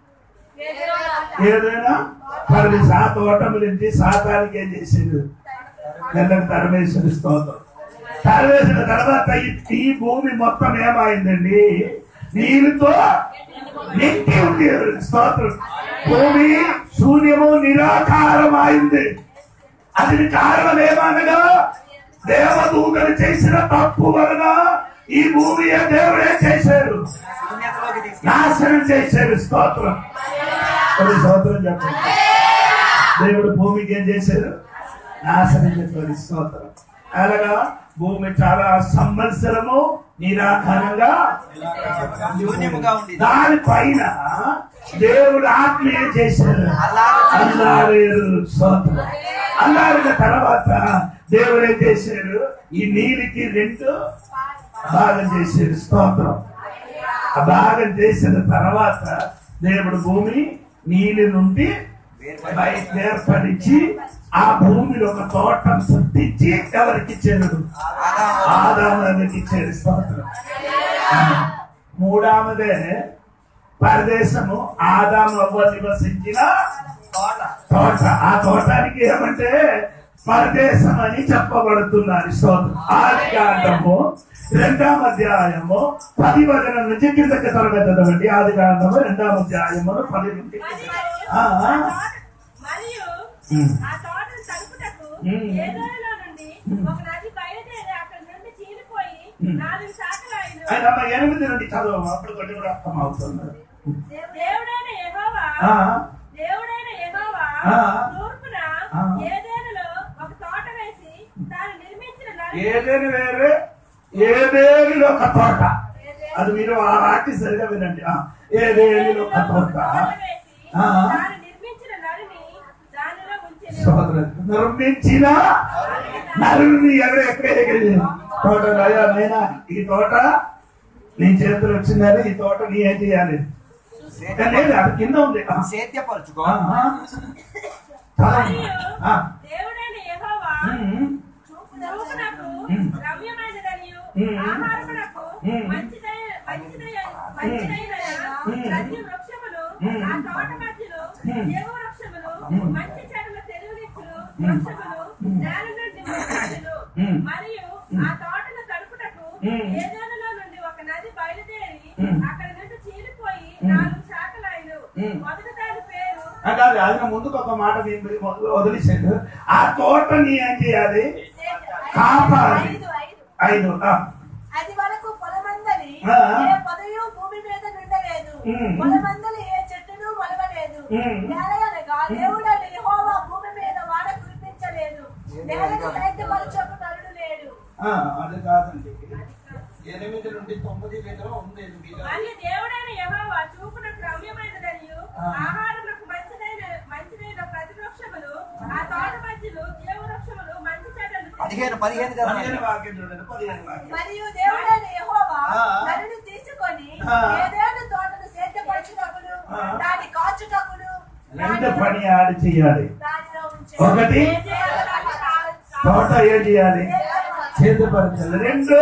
ఏదైనా పరదీస ఆ తోటము నుంచి సాతానికి ఏం చేసిండు నెలకు తరమేశ్వరి స్తోత్రం తరవేసిన తర్వాత ఈ- ఈ భూమి మొత్తం ఏమైందండి నీరుతో నిండి ఉంది స్తోత్రం భూమి శూన్యము నిరాకారమైంది అది కారణం ఏమనగా దేవదూతలు చేసిన తప్పు వలన ఈ భూమి దేవుడే చేశారు శూన్యతలోకి తీసుకు నాశనం చేశారు స్తోత్రం అది స్తోత్రం చెప్పండి దేవుడు భూమికి ఏం చేశారు నాశనం చేశారు స్తోత్రం అలాగా భూమి చాలా సంవత్సరము నిరాకారంగా శూన్యముగా ఉంది దానిపైన దేవుడు ఆత్మీయ చేశారు అల్లారేరు స్తోత్రం అల్లారిన తర్వాత దేవుడు ఏం చేశారు ఈ నీటికి రెండు భాగం చేశారు స్తోత్రం ఆ భాగం చేసిన తర్వాత దేవుడు భూమి నీళ్ళ నుండి బయట ఏర్పరిచి ఆ భూమిలో ఒక తోటం సృష్టించి ఎవరికి ఇచ్చాడు ఆదాములకు ఇచ్చాడు స్తోత్రం మూడవదే పరదేశము ఆదాము అవ్వ నివసించిన తోట తోట ఆ తోటానికి ఏమంటే పరదేశం అని చెప్పబడుతున్నారు స్తోత్రం ఆది కాండము రెండవ అధ్యాయము పది వచనం నుంచి కిందకి త్వరగా చదవండి ఆది కాండము రెండవ అధ్యాయము పది నుండి ఆ, ఆ. మరియు ఉమ్. ఆ తోటను తలుపుటకు ఉమ్. ఏదోలో నుండి ఒక నది బయలుదేరి అక్కడి నుండి చీలిపోయి ఉమ్. నాలుగు శాఖలైన ఆయన అమ్మ ఎనిమిది నుండి చదువు అప్పుడు కొంచెం కూడా అర్థం అవుతుంది దేవుడైన యెహోవా ఆ. దేవుడైన యెహోవా ఆ. తూర్పున ఆ. ఏదేనులో ఒక తోట వేసి తాను నిర్మించిన నది ఏదేని వేరే ఏదేనిలో ఒక తోట అది మీరు ఆ వాటి సరిగా వినండి ఆ, ఏదేనిలో ఒక తోట వేసి ఆ. తాను నిర్మించిన నరిని దానిలో ఉంచెను సోదరులు, నిర్మించిన నరుని ఎవరు ఎక్కడ ఎగిరి తోట అయ్యా నేనా ఈ తోట నీ చేతులు వచ్చిందని ఈ తోట నీ ఏం చేయాలి ఇంకా లేదు అది కింద ఉంది ఆ, సేద్యపరచుకో ఆ, ఆ. చదవండి. ఆ, దేవుడైన యెహోవా ఉమ్, చూపునకు ఉమ్. రమ్యమైనదనియు ఉమ్. ఆహారమునకు ఉమ్. మంచిదైన మంచిదైన మంచిదైన ఉమ్. ప్రతి వృక్షములు ఉమ్. ఆ తోట మధ్యలో ఉమ్. జీవ వృక్షములు ఉమ్. మంచి చెడుల తెలుగునిచ్చులు ఉమ్. వృక్షములు ఉమ్. నేల నుండి వృక్షములు ఉమ్. మరియు ఉమ్. ఆ తోటను తడుపుటకు ఉమ్. ఏదోనలో నుండి ఒక నది బయలుదేరి ఉమ్. అక్కడ నుండి చీలిపోయి ఉమ్. నాలుగు శాఖలైన ఉమ్. మొదటి దాని పేరు ఆ కాదు ఆయన ముందుకు ఒక మాట నేను వదిలేసాడు ఆ తోట నీ ఏం చేయాలి కాపాడాలి. ఐదు ఐదు ఐదు ఆ, అది వరకు పొలమందలి ఆ. ఏ పదయు భూమి మీద నిండలేదు ఉమ్. పొలమందలి ఏ చెట్టును మొలవలేదు ఉమ్. నేలయనగా దేవుడని యెహోవా భూమి మీద వాడ కురిపించలేదు నేలను సేద్యపరచకు నరుడు లేడు ఆ, అది కాదండి ఎనిమిది నుండి తొమ్మిది మీద ఉంది ఇది మీద. మరియు దేవుడైన యెహోవా చూపున క్రమ్యమైనదనియు ఆ. ఆహారములకు మంచిదైన మంచిదైన ప్రతి వృక్షములు ఆ తోట మధ్యలో జీవ వృక్షములు మంచి చెడ్డలు పదిహేను పదిహేను కదా పదిహేను వాక్యం చూడండి పదిహేను వాక్యం మరియు దేవుడైన యెహోవా ఆ. నరుని తీసుకొని ఆ. ఏదేను తోటను సేద్యపరచుటకును ఆ. దాని కాచుటకును రెండు పని ఆడి చేయాలి దానిలో ఉంచెను. ఒకటి తోట ఏం చేయాలి చేతుపరచాలి రెండు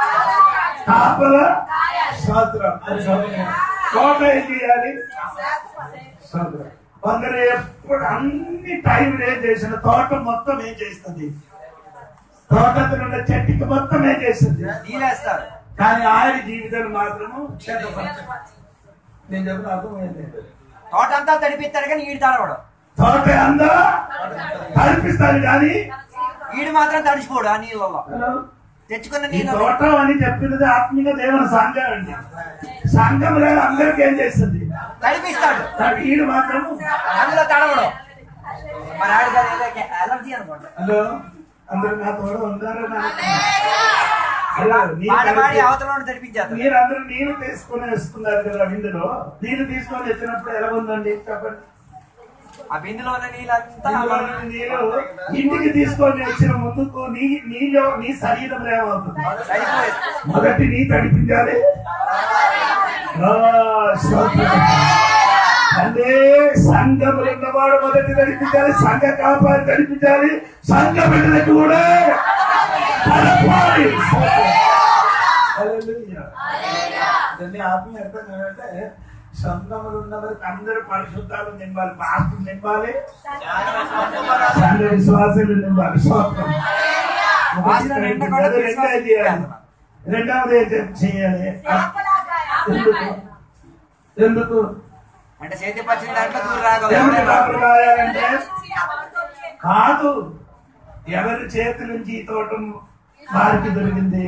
కాపల స్తోత్రం తోట ఏం చేయాలి స్తోత్రం కొందరు ఎప్పుడు అన్ని టైం ఏం చేసిన తోట మొత్తం ఏం చేస్తుంది తోటలో ఉన్న చెట్టుకి మొత్తం ఏం చేస్తుంది నీళ్ళేస్తారు కానీ ఆయన జీవితాలు మాత్రము చేతపరచదు నేను చెప్పిన అర్థమైంది తోట అంతా తడిపిస్తాడు కానీ ఈడు తడవడు తోట అందా కల్పిస్తాడు కానీ ఈడు మాత్రం తడిచిపోడు ఆ నీళ్ళలో తెచ్చుకున్న ఈ నీళ్ళు తోట అని చెప్పినది ఆత్మీయ దేవుని సాంగం అండి సంఘంలో అందరికి ఏం చేస్తుంది నడిపిస్తాడు తను ఈడు మాత్రం అందులో తడవడం మరి ఆడికి అది ఏదో ఎలర్జీ అనుకోండి హలో అందరు నా తోడ ఉన్నారా నా? హలో, నీ పాట పాడి కలిసి- అవతల తడిపించేస్తాడు మీరందరూ నీళ్లు తీసుకుని వేసుకున్నారు కదా విందులో నీళ్లు తీసుకొని వచ్చినప్పుడు ఎలా ఉందండి చెప్పండి ఆ బిందులో ఉన్న నీళ్ళంతా ఇందులో ఉన్న నీళ్లు ఇంటికి తీసుకొని వచ్చిన ముందుకు నీ నీలో నీ శరీరంలో ఏమవుతుంది సరిపోయేది మొదటి నీ తడిపించాలి ఆ, స్తోత్రం. అంటే సంఘములు ఉన్నవాడు మొదటి నడిపించాలి సంఘ కాపాడి నడిపించాలి సంఘ బిడ్డలకు కూడా కలపాలి. హల్లెలూయా. దాన్ని ఆత్మీయ అర్థం ఏంటంటే సంఘములు ఉన్నవారికి అందరూ పరిశుద్ధాలు నింపాలి పాస్టర్ నింపాలి సంఘ విశ్వాసాలు నింపాలి స్తోత్రం. వాసన నిండకుండా అది రెండోది చేయాలి. రెండవది ఏం చెప్- చేయాలి ఎందుకు ఎందుకు అంటే చేతి పచ్చిన దాంట్లో దూరం ఎవరి రాగలరు కాపులు కాయాలంటే కాదు ఎవరి చేతి నుంచి ఈ తోట వారికి దొరికింది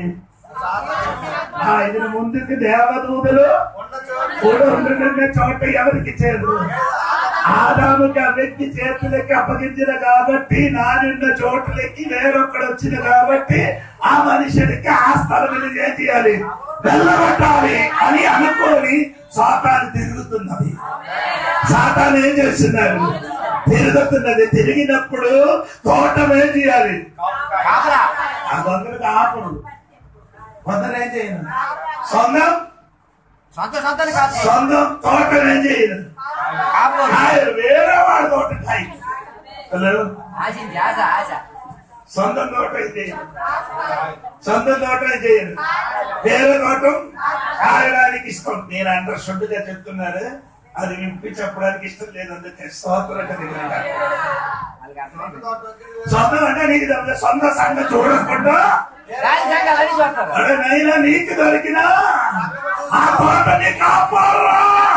ఆ ఇది ముందుకు దేవదూతలు కూడా ఉండుండే చోట ఎవరికి ఇచ్చారు ఆదాముకి ఆ వ్యక్తి చేతులకి అప్పగించిన కాబట్టి నానున్న చోట్లకి వేరొక్కడు వచ్చిన కాబట్టి ఆ మనుషుడికి ఆ స్థలం మీద ఏం చేయాలి వెళ్ళగొట్టాలి అని అనుకోని సాతాను తిరుగుతున్నది సాతాను ఏం చేస్తున్నారు తిరుగుతున్నది తిరిగినప్పుడు తోటం ఏం చేయాలి కాపలా ఆ కొందరికి ఆపడు కొందరు ఏం చేయను సొంతం సొంత సొంతని కాదు సొంతం తోటం ఏం చేయను కాపు ఆయన వేరే వాడి తోట కాయ హలో ఆశించి ఆశ ఆశ సొంతం తోట ఏం చేయను సొంతం తోట ఏం చేయను వేరే తోటం కాయడానికి ఇష్టం నేను అండర్ గా చెప్తున్నారు అది విప్పి చెప్పడానికి ఇష్టం లేదు అందుకే స్తోత్రం కలిగిన వాళ్ళకి అర్థమైంది. సొంతం అంటే నీకు తెలియదు. సొంత సంఘ చూడకుండా రాజు సంఘాలు అన్ని చూస్తారు అరే నైనా నీకు దొరికిన ఆ తోటని కాపాడరా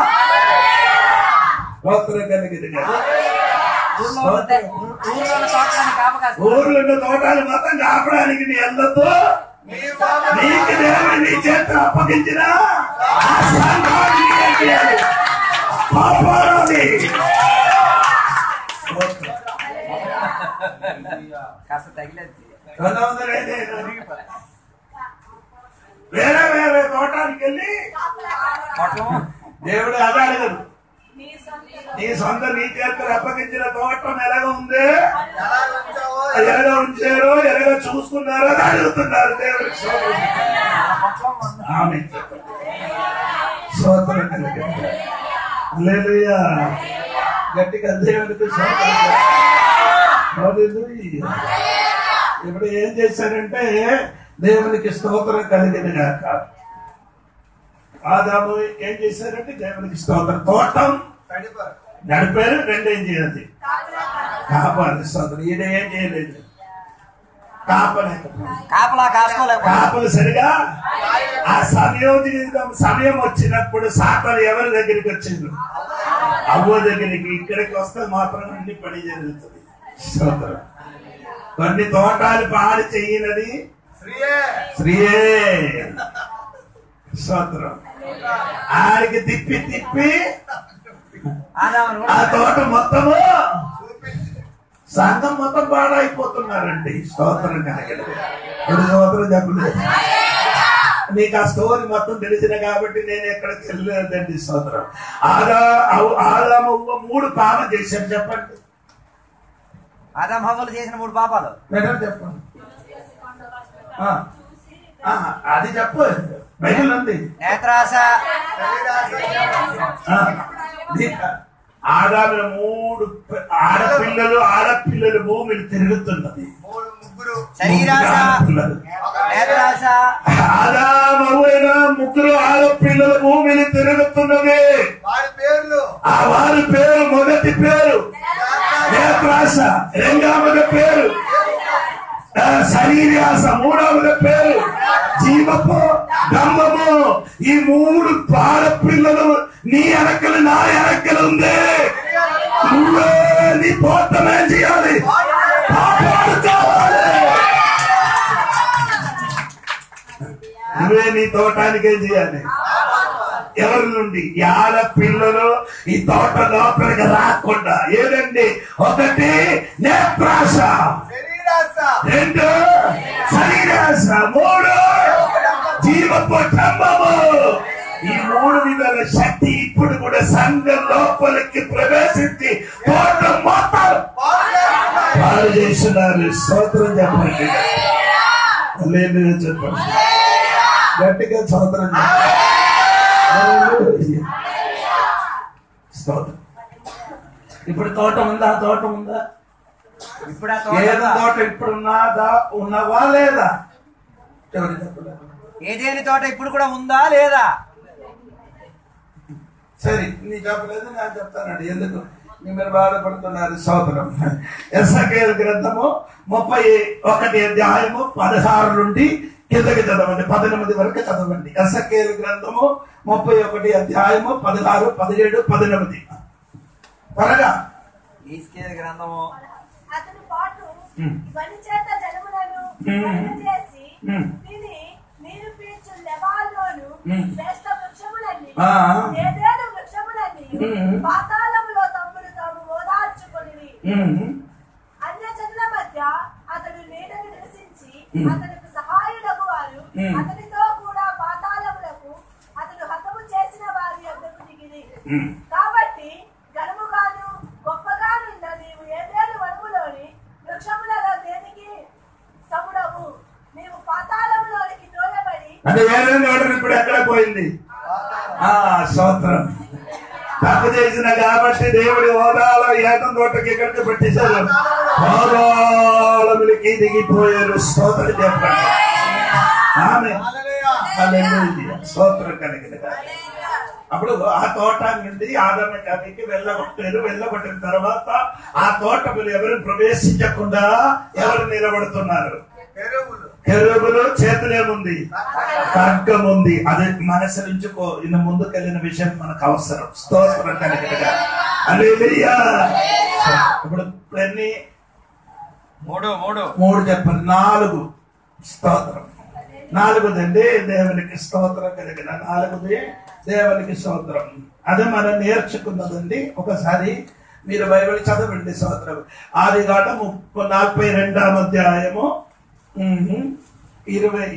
స్తోత్రం కలిగింది కదా. ఊర్లో ఉన్న ఊర్లో ఉన్న తోటలని కాపకాసు ఊర్లో ఉన్న తోటాలు మొత్తం కాపడానికి నీ వెళ్ళదు నీకు దేవుడు నీ చేతులు అప్పగించిన ఆ సంఘాన్ని నీకేం చేయాలి? కాపాడాలి స్తోత్రం. కాస్త తగిలేదు రెండు వందల ఐదు వేరే వేరే తోటానికి వెళ్ళి మొత్తం దేవుడు అదే అడగదు నీ సొంత నీ చేతులు అప్పగించిన తోటం ఎలాగ ఉంది ఎలాగ ఉంచారో ఎలాగ చూసుకున్నారో అని అడుగుతున్నారు దేవుడు ఆమె స్తోత్రం కలిగింది. హల్లెలూయా. గట్టిగా దేవుడికి స్తోత్రం హల్లెలూయా. ఇప్పుడు ఏం చేశారంటే దేవునికి స్తోత్రం కలిగింది కాక ఆదాము ఏం చేశారంటే దేవునికి స్తోత్రం తోటం నడిపారు రెండు ఏం చేయాలి కాపాలి స్తోత్రం ఈయన ఏం చేయలేదు కాపలేకపోయింది కాపలా కాసుకోలేకపోతే కాపలు సరిగా ఆ సమయోచితం సమయం వచ్చినప్పుడు సాతాను ఎవరి దగ్గరికి వచ్చిండు అవ్వ దగ్గరికి ఇక్కడికి వస్తే మాత్రం అన్ని పని జరుగుతుంది స్తోత్రం కొన్ని తోటాలు పాడు చెయ్యినది శ్రీయే స్తోత్రం ఆడికి తిప్పి తిప్పి ఆదామును ఆ కూడా తోట మొత్తము సంఘం మొత్తం పాడైపోతున్నారండి స్తోత్రం కలగదు ఇప్పుడు స్తోత్రం చెప్పలేదు నీకు ఆ స్టోరీ మొత్తం తెలిసిన కాబట్టి నేను ఎక్కడికి వెళ్ళలేదండి స్తోత్రం ఆదా అవ్- ఆదాము అవ్వ మూడు పాపం చేశారు చెప్పండి ఆదాం హవ్వలు చేసిన మూడు పాపాలు బెటర్ చెప్పండి ఆ, ఆ, అది చెప్పు బైబిల్ ఉంది నేత్రాస ఆ, నీ- ఆదాము మూడు పి- ఆడపిల్లలు ఆడపిల్లలు భూమిని తిరుగుతున్నది శరీరాస ఆడపిల్లలు. నేత్రాస ఆదామవున ముగ్గురు ఆడపిల్లల భూమిని తిరుగుతున్నది వారి పేర్లు ఆ వారి పేరు మొదటి పేరు నేత్రాస రెండవది పేరు ఆ, శరీరాస మూడవది పేరు జీవపు గమ్మము ఈ మూడు పాడపిల్లలు నీ వెనకలు నా వెనకలు ఉంది నువ్వే నీ పోతమే చేయాలి కాపాడుకోవాలి నువ్వే నీ తోటానికి ఏం చేయాలి ఎవరి నుండి ఈ ఆడపిల్లలు ఈ తోట లోపలికి రాకుండా ఏదండి ఒకటి నేత్రాశ శరీరాశ రెండు శరీరాశ మూడు జీవపు స్తంభము ఈ మూడు విధాల శక్తి ఇప్పుడు కూడా సంఘం లోపలికి ప్రవేశించి తోట మొత్తం పాడు చేస్తున్నారు స్తోత్రం చెప్పండి లేదు చెప్పండి గట్టిగా స్తోత్రం చెప్పండి హల్లెలూయా. స్తోత్రం ఇప్పుడు తోట ఉందా తోట ఉందా ఇప్పుడు ఆ ఏదో తోట తోట ఇప్పుడు ఉన్నదా ఉన్నవా లేదా ఎవరు చెప్పలేదు ఏదేని తోట ఇప్పుడు కూడా ఉందా లేదా సరే నీ చెప్పలేదు నేను చెప్తానండి ఎందుకు మీరు బాధపడుతున్నారు సోదరం ఎస్ఐకేల్ గ్రంథము ముప్పై ఒకటి అధ్యాయము పదహారు నుండి కిందకి చదవండి పద్దెనిమిది వరకు చదవండి ఎస్ఐకేల్ గ్రంథము ముప్పై ఒకటి అధ్యాయము పదహారు పదిహేడు పద్దెనిమిది త్వరగా ఈస్కేల్ గ్రంథము అతని పాటు ఉమ్. ఇవన్నీ చేత జనములను ఉమ్. చేసి ఉమ్. తిని నీరు పీల్చు లెబాలోను ఉమ్. శ్రేష్ఠ వృక్షములన్నీ ఆ. ఏదేను వృక్షములన్నీ ఉమ్. పాతాళములో తమ్ముడు తాము ఓదార్చుకొని ఉమ్, అన్య జనుల మధ్య అతడు నీడని నివసించి ఉమ్. అతనికి సహాయుడగు వారు ఉమ్. అతనితో కూడా పాతాళములకు అతడు హతము చేసిన వారి యొద్దకు దిగిరి ఉమ్. కాబట్టి ఘనముగాను గొప్పగానున్న నీవు ఏదేను వనములోని వృక్షములలో దేనికి సముడవు నీవు పాతాళములోనికి దూరబడి అంటే వేరే నోడని ఇప్పుడు ఎక్కడ పోయింది ఆ స్తోత్రం తప్పు చేసిన కాబట్టి దేవుడి హోదాలో ఏకం తోటకి ఎక్కడికి పెట్టేశారు హోదాలకి దిగిపోయారు స్తోత్రం చెప్పండి ఆమె హల్లెలూయా. స్తోత్రం కలిగిన అప్పుడు ఆ తోట నుండి ఆదరణ కవికి వెళ్ళగొట్టారు వెళ్ళగొట్టిన తర్వాత ఆ తోటములు ఎవరు ప్రవేశించకుండా ఎవరు నిలబడుతున్నారు ఎరువులు కెరూబులు చేతులేముంది ఖడ్గం ఉంది అది మనసరించుకో ఇన్న ముందుకెళ్ళిన విషయం మనకు అవసరం స్తోత్రం కలిగినగా హల్లెలూయా. ఇప్పుడు ఇప్పుడు ఎన్ని మూడు మూడు మూడు చెప్పండి నాలుగు స్తోత్రం నాలుగుదండి దేవునికి స్తోత్రం కలిగిన నాలుగుది దేవునికి స్తోత్రం అదే మనం నేర్చుకున్నదండి ఒకసారి మీరు బైబిల్ చదవండి స్తోత్రం ఆది కాట ముప్పై నలభై రెండవ అధ్యాయము ఉహు, ఇరవై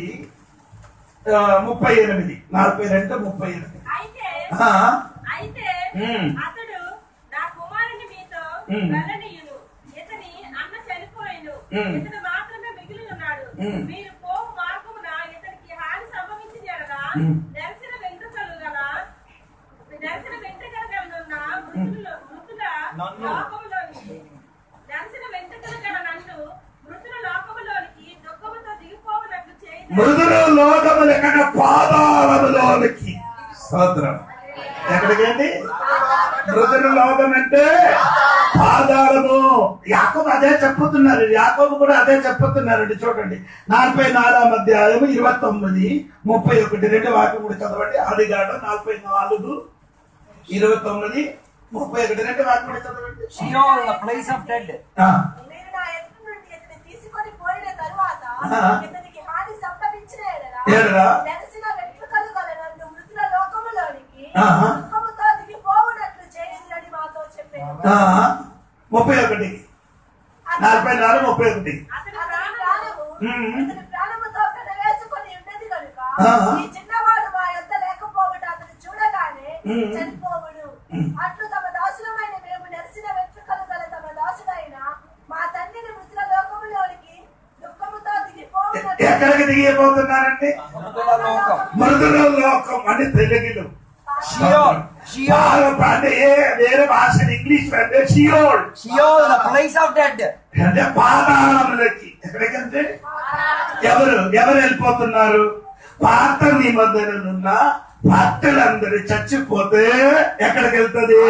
ఆ, ముప్పై ఎనిమిది నలభై రెండు ముప్పై ఎనిమిది అయితే ఆ, అయితే ఉమ్. అతడు నా కుమారుని మీతో ఉమ్. వెళ్ళనీయును ఇతని అన్న చనిపోయిను ఉమ్. ఇతడు మాత్రమే మిగిలి ఉన్నాడు ఉమ్. మీరు పోవు మార్గమున ఇతనికి హాని సంభవించింది అనగా ఉమ్. నెరసిన వెంట్రుకలు గల నెరసిన వెంట్రుకలు గలనున్న మృతుల మృతుల నన్ను. లోకములోనికి నెరసిన వెంట్రుకలు గల నన్ను మృతుల లోకములోనికి దుఃఖముతో దిగిపోవునట్లు చేయి మృదుల లోకములు ఎక్కడ పాదాలములోనికి స్తోత్రం ఎక్కడికండి మృదుల లోకం అంటే పాదాలము యాకోబు అదే చెప్పుతున్నారు యాకోబు కూడా అదే చెప్పుతున్నారండి చూడండి నలభై నాలుగు అధ్యాయం ఇరవై తొమ్మిది ముప్పై ఒకటి రెండు వాక్యం కూడా చదవండి అది కాదు నలభై నాలుగు ఇరవై తొమ్మిది ముప్పై ఒకటి రెండు వాక్యం కూడా చదవండి Sheol the place of dead ఆ, మీరు నా ఎదుట నుండి ఇతని తీసుకొని పోయిన తరువాత ఆ. ఇతనికి హాని సంభవించిన ఎడల ఎడల? నెలసిన వెంట్రుకలు గల నన్ను మృతుల లోకములోనికి ఆహా. దుఃఖముతో దిగిపోవునట్లు చేయుదురని మాతో చెప్పాను ఆ, ముప్పై ఒకటి నలభై నాలుగు ముప్పై ఒకటి అతని ప్రాణము ఉమ్. ఇతని ప్రాణముతో పెనవేసుకొని ఉన్నది కనుక ఆహా. ఈ చిన్నవాడు మా యొద్ద లేకపోవుట అతను చూడగానే ఉమ్. చనిపోవుడు ఉమ్. అట్లు తమ దాసులమైన మేము నెలసిన వెంట్రుకలు గల తమ దాసుడైన మా తండ్రిని మృతుల లోకములోనికి దుఃఖముతో దిగిపోవునట్లు ఎక్కడికి దిగిపోతున్నారండి మృతుల లోకం మృదుల లోకం అని తెలుగులో షియోల్ షియోల్ భారత అంటే ఏ వేరే భాష ఇంగ్లీష్ అంటే Sheol Sheol the place of dead అంటే పాతాళములకి ఎక్కడికంటే ఎవరు ఎవరు వెళ్ళిపోతున్నారు పాత నిబంధనలున్న భక్తులందరూ చచ్చిపోతే ఎక్కడికి వెళ్తది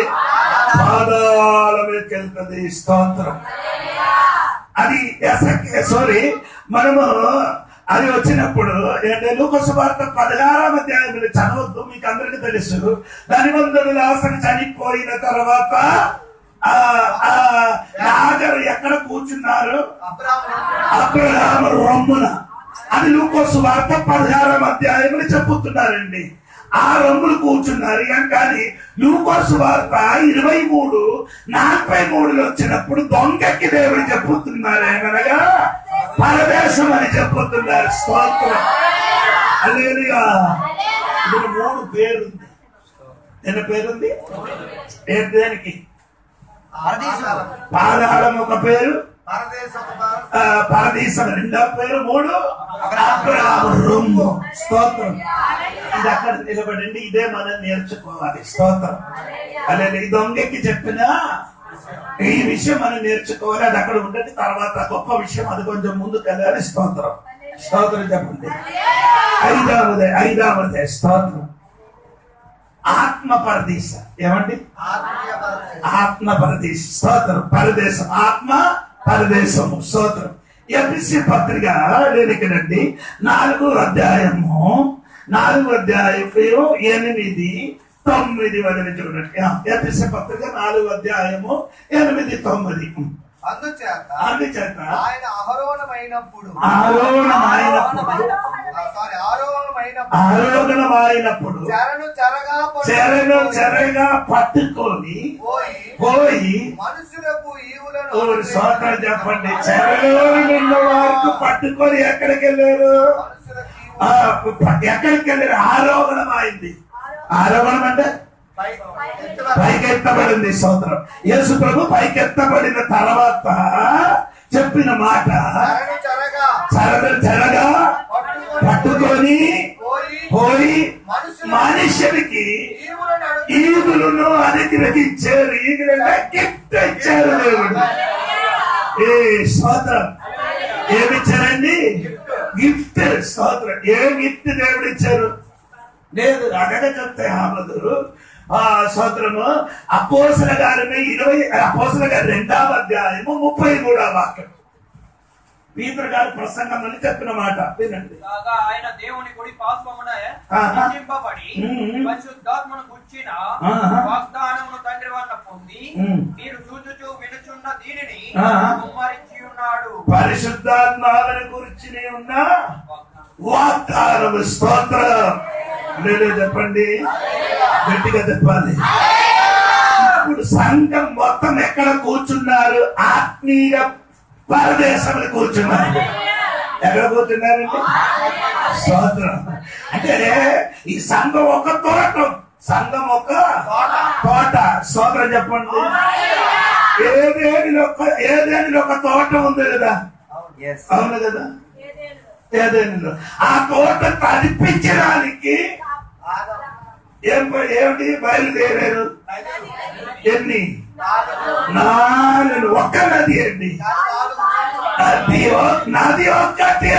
పాదాలకి వెళ్తది స్తోత్రం అది సారీ మనము అది వచ్చినప్పుడు ఏంటంటే లూకసు వార్త పదహారాం అధ్యాయంలో చదవద్దు మీకు అందరికీ తెలుసు ధనివంతుడు అసలు చనిపోయిన తర్వాత ఆ ఆ నాగరు ఎక్కడ కూర్చున్నారు అబ్రహాము రొమ్మున అది లూకోసు వార్త పదహారం అధ్యాయములు చెప్పుతున్నారండి ఆ రంగులు కూర్చున్నారు ఏం కానీ లూకోసు వార్త ఇరవై మూడు నలభై మూడులో వచ్చినప్పుడు దొంగకి దేవుడు చెప్పుతున్నారు ఏమనగా పరదేశం అని చెప్పుతున్నారు స్తోత్రం అలేలుగా ఇది మూడు పేరుంది ఎన్న పేరుంది ఏ దేనికి పరదేశం. పాదాళం ఒక పేరు భారతదేశం ఆ, పరదేశం రెండో పేరు మూడు అబ్రహాము రొమ్ము స్తోత్రం ఇది అక్కడ నిలబడండి ఇదే మనం నేర్చుకోవాలి స్తోత్రం అదే ఈ దొంగకి చెప్పిన ఈ విషయం మనం నేర్చుకోవాలి అది అక్కడ ఉండండి తర్వాత గొప్ప విషయం అది కొంచెం ముందుకు వెళ్ళాలి స్తోత్రం స్తోత్రం చెప్పండి ఐదవది ఐదవది స్తోత్రం ఆత్మ పరదేశ ఏమండి ఆత్మీయ భారతదేశం ఆత్మ పరదేశం స్తోత్రం పరదేశం ఆత్మ పరదేశము స్తోత్రం ఎఫ్ఎస్సి పత్రిక లేనికనండి నాలుగు అధ్యాయము నాలుగు అధ్యాయం ఎనిమిది తొమ్మిది వదిలి చూడండి ఎఫ్ఎస్సి పత్రిక నాలుగు అధ్యాయము ఎనిమిది తొమ్మిది అందుచేత అందుచేత ఆయన అహరోణమైనప్పుడు ఆరోహణమైనప్పుడు సారీ ఆరోహణమైనప్పుడు ఆరోహణమైనప్పుడు చెరను చెరగా చెరను చెరగా పట్టుకొని పోయి పోయి మనుషులకు ఈవులను ఊరు సోదరు చెప్పండి చెరలో ఉన్న వారికి పట్టుకొని ఎక్కడికి వెళ్ళారు మనుషులకు ఆ, ఈవులను ప- ఎక్కడికి వెళ్ళారు ఆరోహణం అయింది ఆరోహణం అంటే పై- ఎత్తుల- పైకెత్తబడింది సోదరం యేసు ప్రభు పైకెత్తబడిన తర్వాత చెప్పిన మాట చెరను చెరగా చెరగ చెరగా పట్టుకొని పోయి పోయి మనుషులు మనుషునికి ఈవులను అడుగు- ఈగులను అనుగ్రహించారు ఈగులంటే గిఫ్ట్ ఇచ్చారు దేవుడు ఏ స్తోత్రం ఏమిచ్చారండి గిఫ్ట్ స్తోత్రం ఏ గిఫ్ట్ దేవుడు ఇచ్చారు లేదు అడగ చెప్తే ఆమదు ఆ స్తోత్రము అపోసల గారిని ఇరవై అపోసల గారి రెండవ అధ్యాయము ముప్పై మూడవ వాక్యం పీతర్ గారి ప్రసంగం అని చెప్పిన మాట వినండి కాగా ఆయన దేవుని కుడి పార్శ్వమున ఆహా. రక్షింపబడి మ్మ్. పరిశుద్ధాత్మను గుర్చిన ఆహా. వాగ్దానమును తండ్రి వల్ల పొంది మ్మ్. మీరు చూచుచూ వినుచున్న దీనిని ఆహా. కుమ్మరించి ఉన్నాడు పరిశుద్ధాత్మాలను గురించి ఉన్న వాగ్దానము స్తోత్రం లేదు చెప్పండి గట్టిగా చెప్పాలి ఇప్పుడు సంఘం మొత్తం ఎక్కడ కూర్చున్నారు ఆత్మీయ పరదేశంలో కూర్చున్నారు ఎక్కడ కూర్చున్నారండి స్తోత్రం అంటే ఈ సంఘం ఒక తోట సంఘం ఒక తోట స్తోత్రం చెప్పండి ఏదేనిలో ఒక ఏదేనిలో ఒక తోట ఉంది కదా ఎస్ అవును కదా ఏదేనిలో ఆ తోట తడిపించడానికి ఆగం. ఏం ఏమిటి బయలుదేరారు ఎన్ని నాలుగు. నాలుగు ఒక్క నది అండి నాలుగు. నది ఒ- నది ఒక్కటే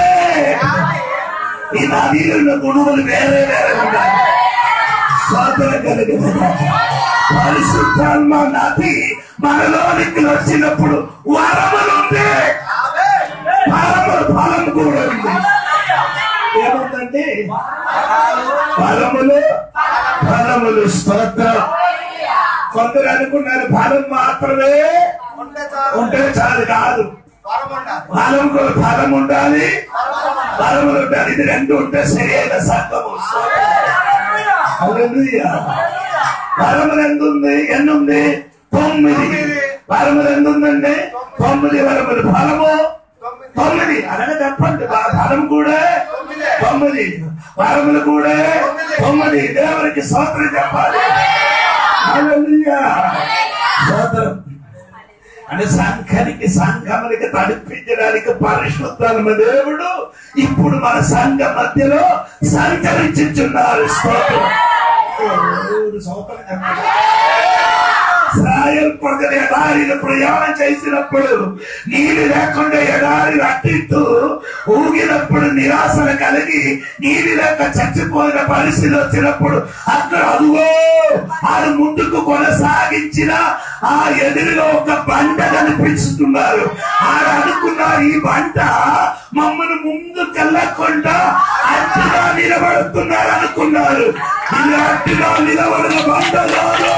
ఈ నదిలో ఉన్న గుణములు వేరే వేరే ఉన్నాయి స్వాతంత్ర కలిగిన పరిశుద్ధాత్మ నది మనలోనికి వచ్చినప్పుడు వరములుంది ఫలములు ఫలం కూడా ఉంది ఏముందండి ఫలములు ఫలములు స్తోత్రం కొందరు అనుకున్నారు ఫలం మాత్రమే ఉంటే చాలు. ఉంటే చాలు కాదు వరం ఉండాలి. ఫలం కూడా ఫలం ఉండాలి ఫలములు ఉండాలి ఇది రెండు ఉంటే సరైన సంఘము హల్లెలూయా. వరములు ఎంత ఉంది ఎన్ని ఉంది తొమ్మిది వరములు ఎంత ఉందండి తొమ్మిది వరములు ఫలము తొమ్మిది. తొమ్మిది అనగా చెప్పండి వా- ఫలం కూడా తొమ్మిది వరములు కూడా తొమ్మిది దేవునికి సోదరు చెప్పాలి హల్లెలూయా. స్తోత్రం అంటే సంఘానికి సంఘమునికి తడిపించడానికి పరిశుద్ధాత్మ దేవుడు ఇప్పుడు మన సంఘ మధ్యలో సంచరించుచున్నారు స్తోత్రం దేవుడు స్తోత్రం చెప్పండి. ఇస్రాయేల్ ప్రజలు ఎడారిలో ప్రయాణం చేసినప్పుడు నీళ్ళు లేకుండా ఎడారి అట్టిట్టు ఊగినప్పుడు నిరాశలు కలిగి నీళ్ళు లేక చచ్చిపోయిన పరిస్థితి వచ్చినప్పుడు అక్కడ అదుగో ఆడు ముందుకు కొనసాగించిన ఆ ఎదురుగా ఒక బండ కనిపిస్తున్నారు ఆడు అనుకున్నారు ఈ బంట మమ్మల్ని ముందుకెళ్ళకుండా అట్టుగా నిలబడుతున్నారు అనుకున్నారు ఇది అట్టుగా నిలబడిన బండ కాదు.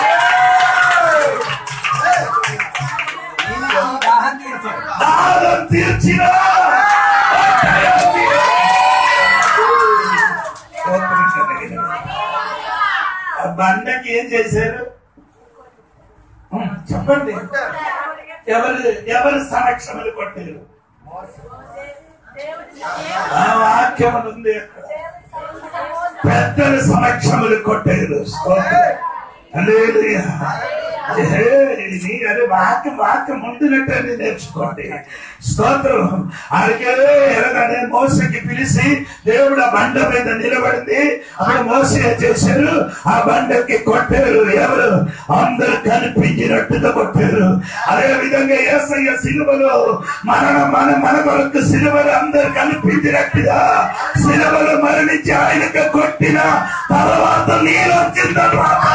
ఈ దాహం తీర్చాడు దాహం తీర్చిన స్తోత్రం కలిగిన బండకి ఏం చేశారు ఉం, చెప్పండి ఎవరు ఎవరు సమక్షములు కొట్టారు దేవుడి ఆ వాక్యం ఉంది అక్కడ. పెద్దల సమక్షములు కొట్టారు స్తోత్రం. హల్లెలూయా. ఏ, నీ అది వాక్యం వాక్యం ముందునట్టని నేర్చుకోండి స్తోత్రం అలాగే ఎలాగనే మోసకి పిలిచి దేవుడు ఆ బండ మీద నిలబడింది ఆ మోస ఏం చేశారు ఆ బండకి కొట్టారు ఎవరు అందరు కనిపించినట్టుగా కొట్టారు అదే విధంగా ఏసయ్య సిలువలో మన మన మన కొరకు సిలువలు అందరు కనిపించినట్టుగా సిలువలు మరణించి ఆయనకు కొట్టిన తర్వాత నీరు వచ్చిందన్నమాట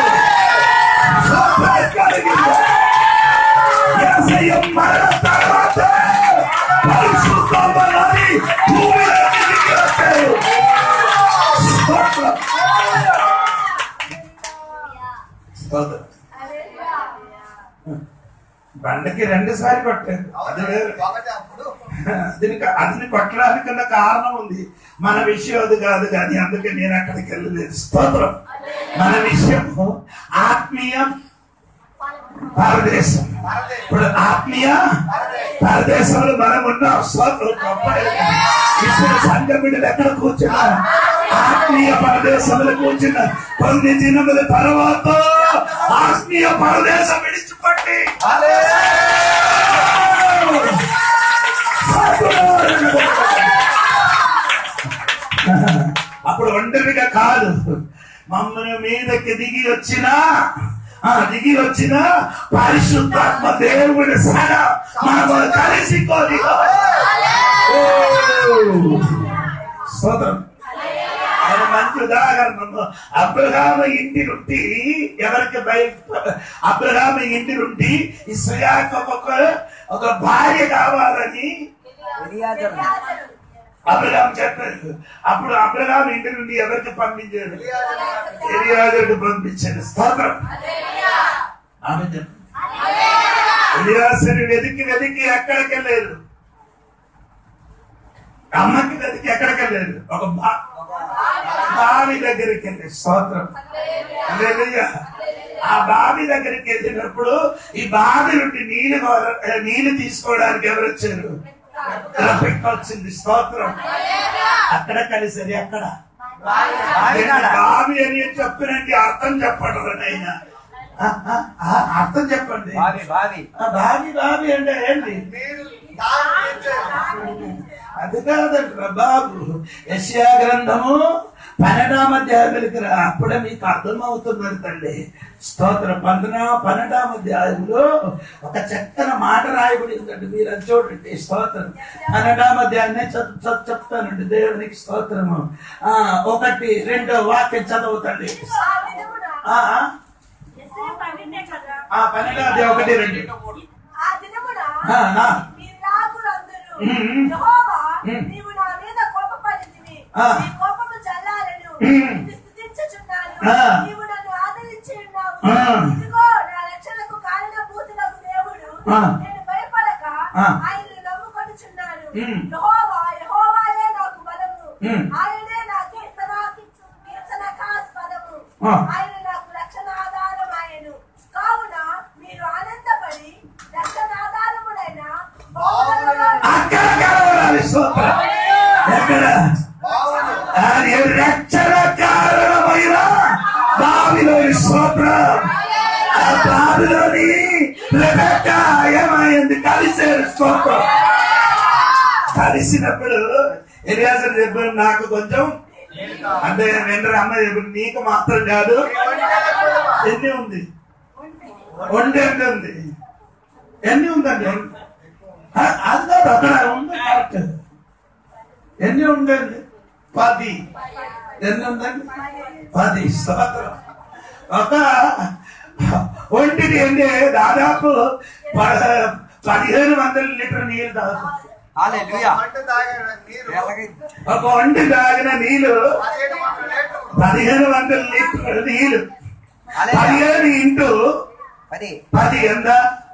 ఏసయ్య మరణ తర్వాత పరిశుద్ధమని భూమిలోకి దిగి వచ్చాడు. స్తోత్రం. స్తోత్రం. బండకి రెండు సార్లు కొట్టాడు అది వేరు దీనికి అతని కొట్టడానికి ఉన్న కారణం ఉంది మన విషయం అది కాదు కానీ అందుకే నేను అక్కడికి వెళ్ళలేదు స్తోత్రం మన విషయం ఆత్మీయ భారతదేశం ఇప్పుడు ఆత్మీయ భారతదేశంలో మనం ఉన్నాం స్తోత్రం గొప్పదే. ఇప్పుడు సంఘ బిడ్డలు ఎక్కడ కూర్చున్నా ఆత్మీయ పరదేశంలో కూర్చున్న కొన్ని దినముల తర్వాత ఆత్మీయ పరదేశం విడిచిపట్టి అప్పుడు ఒంటరిగా కాదు మమ్మల్ని మీదకి దిగి వచ్చిన ఆ దిగి వచ్చిన పరిశుద్ధాత్మ దేవుడి సన మనము కలిసి కోరి స్తోత్రం ఆయన మంచి ఉదాహరణ అబ్రహామ ఇంటి నుండి ఎవరికి బయట అబ్రహామ ఇంటి నుండి ఇస్రాయాకు ఒక ఒక భార్య కావాలని ఎలియాజరు. అబ్రహాం చెప్పాడు అప్పుడు అబ్రహాం ఇంటి నుండి ఎవరికి పంపించాడు ఎలియాజరుడు పంపించాడు స్తోత్రం ఆమె చెప్పు ఎలియాసరి వెతికి వెతికి ఎక్కడికి వెళ్ళారు అమ్మకి వెతికి ఎక్కడికి వెళ్ళారు ఒక బా- బావి దగ్గరికి వెళ్ళి స్తోత్రం హల్లెలూయా. ఆ బావి దగ్గరికి వెళ్ళినప్పుడు ఈ బావి నుండి నీళ్లు గో- నీళ్లు తీసుకోవడానికి ఎవరు వచ్చారు ట్రాఫిక్ వచ్చింది స్తోత్రం అక్కడ కలిసరి అక్కడ బావి కాడ. బావి అని చెప్పినండి అర్థం చెప్పడం ఆయన అర్థం చెప్పండి బావి బావి ఆ బావి బావి అంటే ఏంటి అది కాదంట బాబు యశ్యా గ్రంథము పన్నెండాం అధ్యాయానికి రా అప్పుడే మీకు అర్థమవుతున్నది తల్లి స్తోత్ర పంతన పన్నెండాం అధ్యాయంలో ఒక చక్కని మాట రాయబడి ఉందండి మీరు అది చూడండి స్తోత్రం పన్నెండాం అధ్యాయాన్ని చదువు చదువు చెప్తానండి దేవునికి స్తోత్రము ఆ ఒకటి రెండో వాక్యం చదువుతండి ఆ విధమున ఆ ఆ, ఎస్ఐ పన్నెండే కదా ఆ పన్నెండో అధ్యాయం ఒకటి రెండు ఆ దినమున ఆ, ఆ. మీ నాగులందరూ మ్మ్. యెహోవా, మ్మ్. నీవు నా మీద కోపపడితివి ఆ. నీ కోపము చల్లారెను మ్మ్. నిన్ను స్తుతించుచున్నాను ఆ. నీవు నన్ను ఆదరించి ఉన్నావు ఆ. ఇదిగో నా రక్షణకు కారణభూతులకు దేవుడు ఆ. నేను భయపడక ఆ. ఆయన్ని నమ్ముకొనుచున్నాను మ్మ్. యెహోవా యెహోవాయే నాకు బలము మ్మ్. ఆయనే నా కీర్తన కీర్తనకాస్పదము ఆ. ఆయన నాకు రక్షణ ఆధారం ఆయను కావున మీరు ఆనందపడి రక్షణ ఆధారముడైన బహుళముగా అక్కడ కలవరాలి స్తోత్రం ఎక్కడ అది రక్షణ కారణమైన బావిలోని స్తోత్రం ఆ బావిలోని రెబెక్క ఏమైంది కలిసారు స్తోత్రం కలిసినప్పుడు ఎలియాసర్ చెప్పారు నాకు కొంచెం అంటే వెంటనే అమ్మ చెప్పారు నీకు మాత్రం కాదు ఎన్ని ఉంది ఒంటి ఎంత ఉంది ఎన్ని ఉందండి ఆ, అది కాదు అక్కడ ఉంది కరెక్ట్ ఎన్ని ఉందండి పది ఎన్ని ఉందండి పది స్తోత్రం ఒక ఒంటికి ఎన్ని దాదాపు ప- పదిహేను వందల లీటర్ నీళ్ళు తాగుతుంది హల్లెలూయా నీరు ఎలాగైంది? ఒక ఒంటి తాగిన నీళ్ళు పదిహేను వందల లీటర్లు. పదిహేను వందల లీటర్ నీళ్ళు హల్లెలూయా. పదిహేను ఇంటూ పది పది ఎంత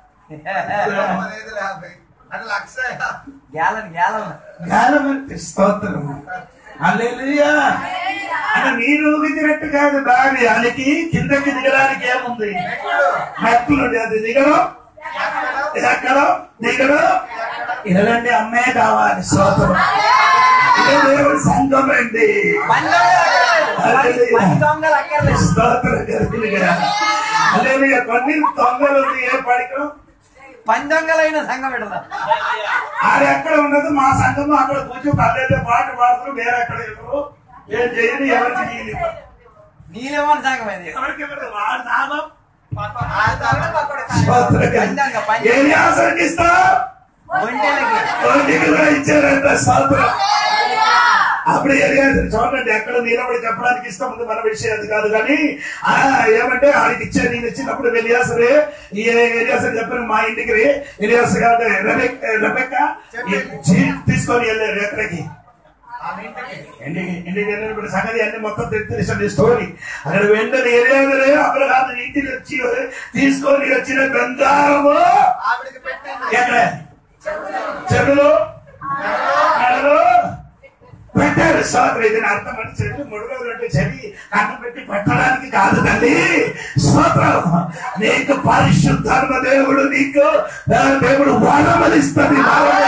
పదిహేను యాభై అంటే లక్ష గ్యాలన్ గ్యాలన్ జ్ఞానం అంటే స్తోత్రం హల్లెలూయా అంటే మీరు ఊగించినట్టు కాదు దాని దానికి కిందకి దిగడానికి ఏముంది మెట్లు అది దిగడం ఎక్కడం దిగడం ఇలాంటి అమ్మే కావాలి సోదరు ఇదే దేవుడి సంఘం అండి పని దొంగలు అక్కర్లేదు. పని దొంగలు అక్కర్లేదు స్తోత్రం కలుగునుగా. హల్లెలూయా. కొన్ని దొంగలు ఉంది ఏ పడికం పని దొంగలైన సంఘం పెడదాం ఆడ ఎక్కడ ఉండదు మా సంఘం అక్కడ కూర్చొని పల్లెల్లో పాట పాడుతూ వేరే ఎక్కడ ఎవరు ఏం చేయదు ఎవరికి నీళ్ళు నీలేమని సంఘం ఇది ఎవరికి ఎవరు వాడి నామం పని దొంగ పని ఏమి ఆసరికి ఇస్తా ఒంటెలకి ఒంటికి కూడా ఇచ్చారంట స్తోత్రం అప్పుడు ఎరిగారు చూడండి ఎక్కడ నిలబడి చెప్పడానికి ఇష్టం ఉంది మన విషయం అది కాదు కానీ ఆ ఏమంటే ఆడికి ఇచ్చే నేను ఇచ్చినప్పుడు ఎలియాసరే ఈ ఎలియాసర్ చెప్పాను మా ఇంటికి రే ఎలియాస్ కాదు రెబెక్ రెబెక్క ఈ చీ- తీసుకొని వెళ్ళారు ఎక్కడికి ఇంటికి ఇంటికి వెళ్ళినప్పుడు సంగతి అన్ని మొత్తం తెలిసిన స్టోరీ అక్కడ వెంటనే ఎలియాసరే అబ్రహాం ఇంటికి వచ్చి తీసుకొని వచ్చిన బంగారము ఎక్కడ చెరువులో మెడలో పెట్టారు సోదరు ఇది నా అర్థం అని చెప్పి మూడు రోజులు అంటే చదివి కన్ను పెట్టి పెట్టడానికి కాదు తల్లి స్తోత్రం నీకు పరిశుద్ధాత్మ దేవుడు నీకు ఆ, దేవుడు వరమనిస్తుంది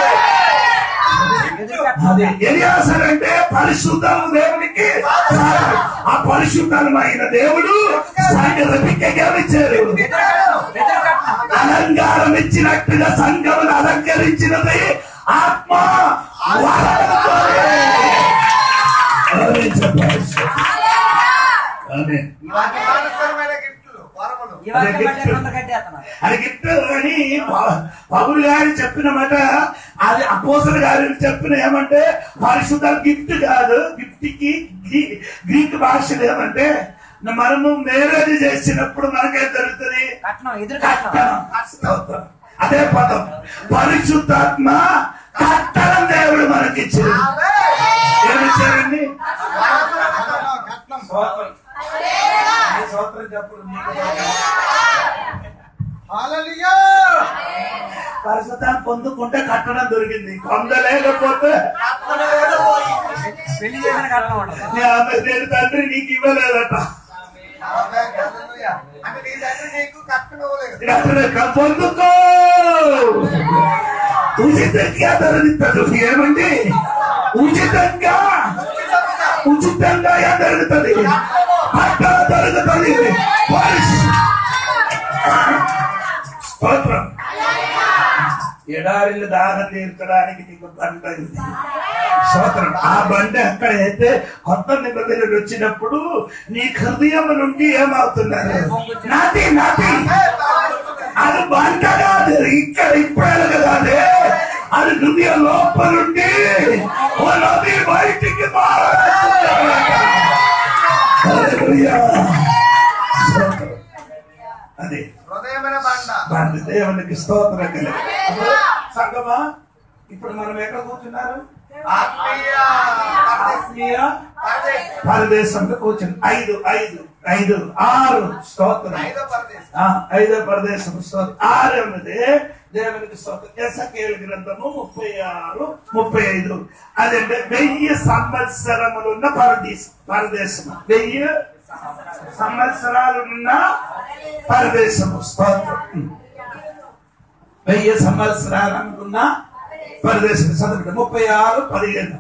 అది ఎలియాసర్ అంటే పరిశుద్ధాత్మ దేవునికి సారం. ఆ పరిశుద్ధాత్మైన దేవుడు సంగతిచ్చారు అలంకారం ఇచ్చినట్టుగా సంఘమును అలంకరించినది ఆత్మ వరముతోనే. ఆమేన్ చెప్పాలి. ఆమేన్. ఈ వాక్యం బట్టే కొంత కట్టేస్తున్నారు అది గిఫ్ట్ అని ప- పౌలు గారు చెప్పిన మాట అది అపోసల గారు చెప్పిన ఏమంటే పరిశుద్ధ గిఫ్ట్ కాదు గిఫ్ట్ కి గ్రీ- గ్రీక్ భాషలో ఏమంటే మనము మ్యారేజ్ చేసినప్పుడు మనకేం జరుగుతుంది కట్నం ఎదురు కట్నం స్తోత్రం. అదే పదం పరిశుద్ధాత్మ కట్టడం దేవుడు మనకిచ్చింది ఏమిచ్చారండి స్తోత్రం. ఈ స్తోత్రం చెప్పుడు మీకు పరిశుద్ధాన్ని పొందుకుంటే కట్టడం దొరికింది పొందలేకపోతే పెళ్లి చేసిన కట్నం ఉండదు నీ ఆమె నేను తండ్రి నీకు ఇవ్వలేదట కట్టడం పొందుకో ఉచితంగా దొరుకుతుంది ఏమండి ఉచితంగా ఉచితంగా ఏం దొరుకుతుంది పట్టణ దొరుకుతుంది పరిశు- స్తోత్రం ఎడారిల్లు దాహం తీర్చడానికి నీకు బండ ఉంది స్తోత్రం ఆ బండ ఎక్కడైతే కొత్త నిబంధనలు వచ్చినప్పుడు నీ హృదయం నుండి ఏమవుతున్నారు నాటి నాటి అది బండ కాదు ఇక్కడ ఇప్పుడు కాదు అది హృదయ లోపల నుండి ఓ నది బయటికి మారాలి. హల్లెలూయా. స్తోత్రం. అదే బండ దేవునికి స్తోత్రం కలిగి సంగమా ఇప్పుడు మనం ఎక్కడ కూర్చున్నారు ఆత్మీయ పరదేశంలో కూర్చుని ఐదు ఐదు ఐదు ఆరు స్తోత్రం ఆ, ఐదో పరదేశం స్తోత్రం ఆరు ఉన్నది దేవునికి స్తోత్రం ఎసకేలు గ్రంథము ముప్పై ఆరు ముప్పై ఐదు అదంటే వెయ్యి సంవత్సరములున్న పరదేశం పరదేశం వెయ్యి సంవత్సరాలున్న పరదేశము స్తోత్రం వెయ్యి సంవత్సరాలు అనుకున్న పరదేశం చదవండి ముప్పై ఆరు పదిహేను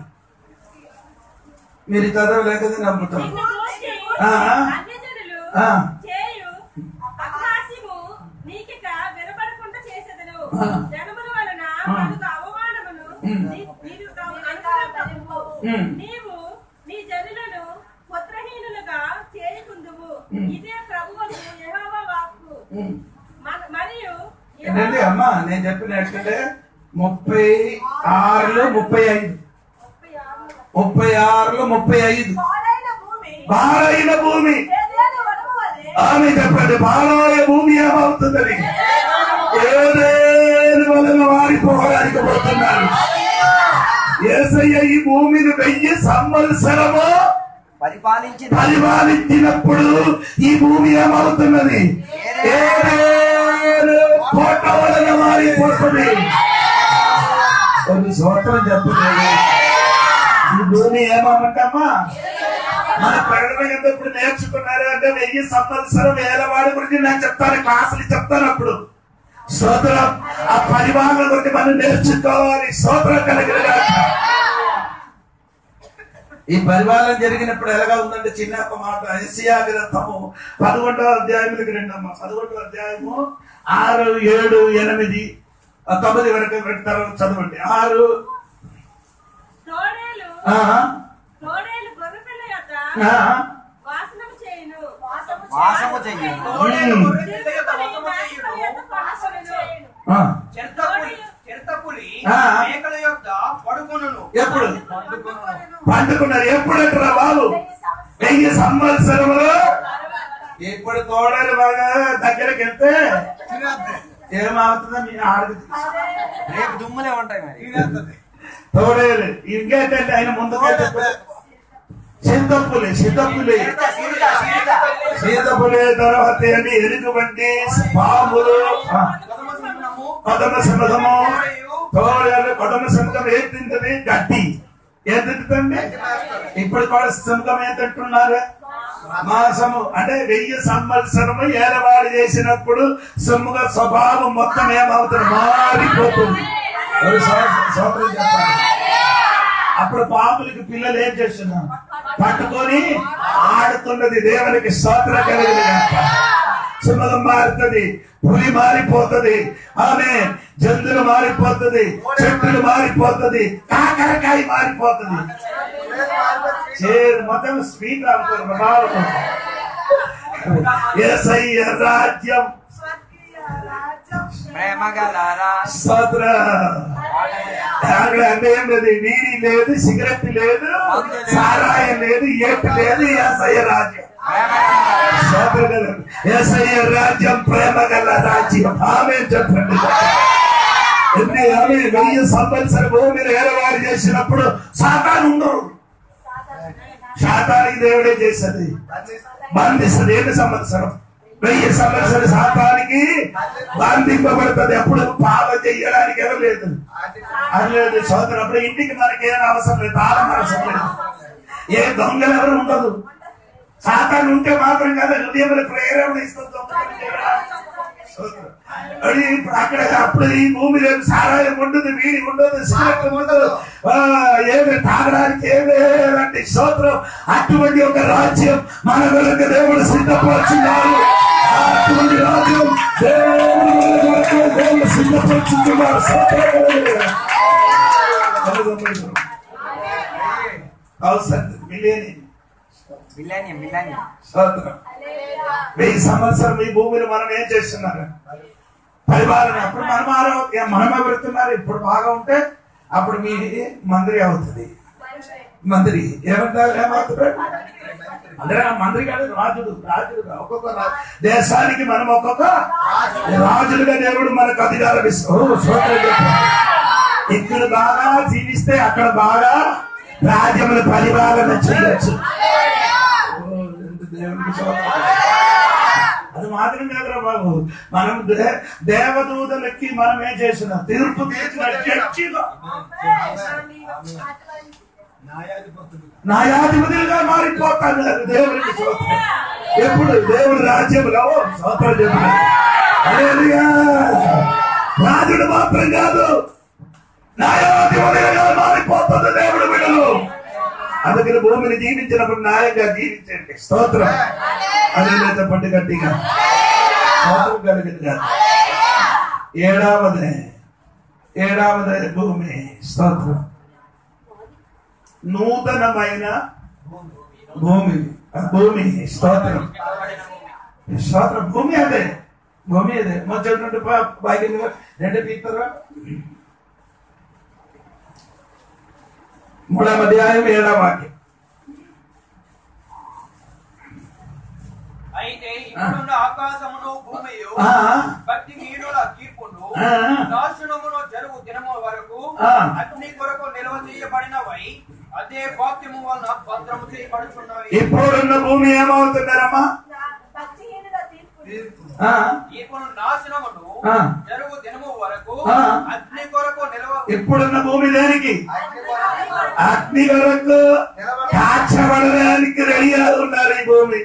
మీరు చదవలేకది నమ్ముతాం నిన్ను చూసి ఆ. అన్యజనులు ఆ. చేయు అపహాస్యము నీకిక వినపడకుండా చేసేదను. ఆ. జనముల వలన ఆ. కలుగు అవమానమును ఉమ్. నీ- నీవు తాము అనుకున్నప్పుడు ఉమ్. నీవు నీ జనులను పుత్రహీనులుగా చేయకుందువు ఉమ్. ఇదే ప్రభువును యెహోవా వాక్కు ఉమ్. మన- మరియు ఏంటండి అమ్మా నేను చెప్పినట్టుంటే ముప్పై ఆరులో ముప్పై ఐదు ముప్పై ఆరులో ముప్పై ఐదు పాడైన భూమి బాలైన భూమి ఏదేని వడమ వలె ఆమె చెప్పండి బాలాయ భూమి ఏమవుతుందని ఏదేని వలన మారిపోవడానికి పోతున్నారు ఏసయ్య ఈ భూమిని వెయ్యి సంవత్సరము పరిపాలించి పరిపాలించినప్పుడు ఈ భూమి ఏమవుతున్నది ఏదేని కోట వలన మారిపోతుంది కొన్ని సంవత్సరం చెప్తున్నాడు ఈ భూమి ఏమన్నట్టమ్మా మన ప్రకటన కింద ఇప్పుడు నేర్చుకున్నారు అంటే వెయ్యి సంవత్సరం వేల వాడి గురించి నేను చెప్తాను క్లాసులు చెప్తాను అప్పుడు స్తోత్రం ఆ పరిమాణం గురించి మనం నేర్చుకోవాలి స్తోత్రం కలిగిన ఈ పరిపాలన జరిగినప్పుడు ఎలాగా ఉందంటే చిన్న ఒక మాట ఎసియా గ్రంథము పదకొండవ అధ్యాయములకు రెండమ్మ పదకొండవ అధ్యాయము ఆరు ఏడు ఎనిమిది ఆ తొమ్మిది వరకు పెడతారు చదవండి ఆరు తోడేలు ఆ, తోడేలు గొర్రెపిల్ల యొక్క ఆ, వాసనము చేయును వాసము చెయ్యి తోడేలు మ్మ్. గొర్రె పిల్ల యొక్క చిరుతపులి వశము మేకల చేయును. యొక్క వాసన చేయును. ఆ. చిరుతపులి చిరుతపులి ఆ. మేకల యొక్క పడుకొనును ఎప్పుడు పండుకొనును. పండుకున్నారు ఎప్పుడంటారా బాబు వెయ్యి సంవత్సరములు ఇప్పుడు తోడలు బాగా దగ్గరికి వెళ్తే ఏమవుతుందో మీ ఆడది రేపు దుమ్ములే ఉంటాయి మరి తోడేలు ఇంకేంటంటే ఆయన ముందుగా చెప్పారు చింతపులి చింతపులి సీత, సీత, సీత. చింతపులి తర్వాత అని ఎలుగుబంటి పాములు ఆ, కొదమ సింహము కొదమ సింహము తోడేలు కొదమ సింహం ఏం తింటది గడ్డి ఏం తింటుందండి ఇప్పుడు కూడా సింహం ఏం తింటున్నారు మాసము అంటే వెయ్యి సంవత్సరము ఏలవాడు చేసినప్పుడు సింహ స్వభావం మొత్తం ఏమవుతుంది మారిపోతుంది ఒక సంవత్సరం- సంవత్సరం చెప్పండి. అప్పుడు పాములకి పిల్లలు ఏం చేస్తున్నారు పట్టుకొని ఆడుతున్నది దేవునికి స్తోత్ర కలిగిన సింహం మారుతుంది పులి మారిపోతుంది ఆమె జంతువులు మారిపోతుంది చెట్టులు మారిపోతుంది కాకరకాయ మారిపోతుంది చేరు మొత్తం స్వీట్ అనుకోరు ప్రభావం ఏసయ్య రాజ్యం స్వర్గీయ రాజ్యం ప్రేమ గలరా స్తోత్ర అక్కడ అన్నేం లేదు వీరి లేదు సిగరెట్ లేదు సారాయం లేదు ఏటు లేదు ఏసయ్య రాజ్యం ప్రేమ గలరా స్తోత్ర గల ఏసయ్య రాజ్యం ప్రేమ గల రాజ్యం ఆమె చెప్పండి ఎన్ని ఆమె వెయ్యి సంవత్సర భూమిని ఏలవారు చేసినప్పుడు సాతాను ఉండరు శాతానికి దేవుడే చేసేది బంధిస్తుంది ఎన్ని సంవత్సరం వెయ్యి సంవత్సరం శాతానికి బంధింపబడుతుంది ఎప్పుడు పాపం చెయ్యడానికి ఎవరు లేదు అది లేదు సోదరు అప్పుడు ఇంటికి మనకి ఏం అవసరం లేదు తాళం అవసరం లేదు ఏ దొంగలు ఎవరు ఉండదు సాతాను ఉంటే మాత్రం కదా హృదయంలో ప్రేరణ ఇస్తుంది దొంగతనం చేయడానికి. సోదరు. అది అక్కడ అప్పుడు ఈ భూమి లేదు సారాయం ఉండదు వీడి ఉండదు సిగరెట్ ఉండదు ఆ, ఏమి తాగడానికి ఏమి లేదంటే స్తోత్రం అటువంటి ఒక రాజ్యం మన కొరకు దేవుడు సిద్ధపరుచున్నారు ఆ అటువంటి రాజ్యం దేవుడు మన కొరకు దేవుడు సిద్ధపరుచుతున్నారు స్తోత్రం. అవసరం మిలియని మిలానియం మిలానియం స్తోత్రం వెయ్యి సంవత్సరం ఈ భూమిని మనం ఏం చేస్తున్నారు పరిపాలన అప్పుడు మనం ఆరో- మనమే పెడుతున్నారు ఇప్పుడు బాగా ఉంటే అప్పుడు మీ మంత్రి అవుతుంది మంత్రి ఏమంటారు ఏమవుతారు అంటే మంత్రి కాదు రాజుడు రాజుడుగా ఒక్కొక్క రా- దేశానికి మనం ఒక్కొక్క రాజులుగా దేవుడు మనకు అధికారం ఇస్తాడు ఓ, స్తోత్రం చెప్పు. ఇక్కడ బాగా జీవిస్తే అక్కడ బాగా రాజ్యములు పరిపాలన చేయొచ్చు ఓ, ఎంత దేవునికి స్తోత్రం. అది మాత్రం కాదురా బాబు మనం దే- దేవదూతలకి మనం ఏం చేస్తున్నాం తీర్పు తీర్చిన జడ్జిగా న్యాయాధిపతులుగా మారిపోతాను దేవునికి స్తోత్రం. ఎప్పుడు దేవుడి రాజ్యంలో స్తోత్రం చెప్పాలి హల్లెలూయా. రాజుడు మాత్రం కాదు న్యాయాధిపతులుగా మారిపోతుంది దేవుడు బిడ్డలు అందుకని భూమిని జీవించినప్పుడు న్యాయంగా జీవించండి స్తోత్రం అదే చెప్పండి గట్టిగా స్తోత్రం కలిగింది కాదు ఏడావదే ఏడావదే భూమి స్తోత్రం నూతనమైన భూమి ఆ భూమి స్తోత్రం స్తోత్రం భూమి అదే భూమి అదే మొదటి బైక్ రెండు తీస్తారా మూడవ అధ్యాయం ఏడవ వాక్యం అయితే ఇప్పుడున్న ఆకాశమును భూమియు ఆ. భక్తి నీడుల తీర్పును ఆ. నాశనమును జరుగు దినము వరకు ఆ. అగ్ని కొరకు నిల్వ చేయబడినవై అదే వాక్యము వలన భద్రము చేయబడుతున్నవి ఇప్పుడున్న భూమి ఏమవుతున్నారమ్మా భక్తిహీనుల తీర్పు ఆ, ఇప్పుడు నాశనమును ఆ. జరుగు దినము వరకు ఆ. అగ్ని కొరకు నిల్వ ఇప్పుడున్న భూమి దేనికి అగ్ని కొరకు కాచి కాల్చబడడానికి రెడీగా ఉన్నారు ఈ భూమి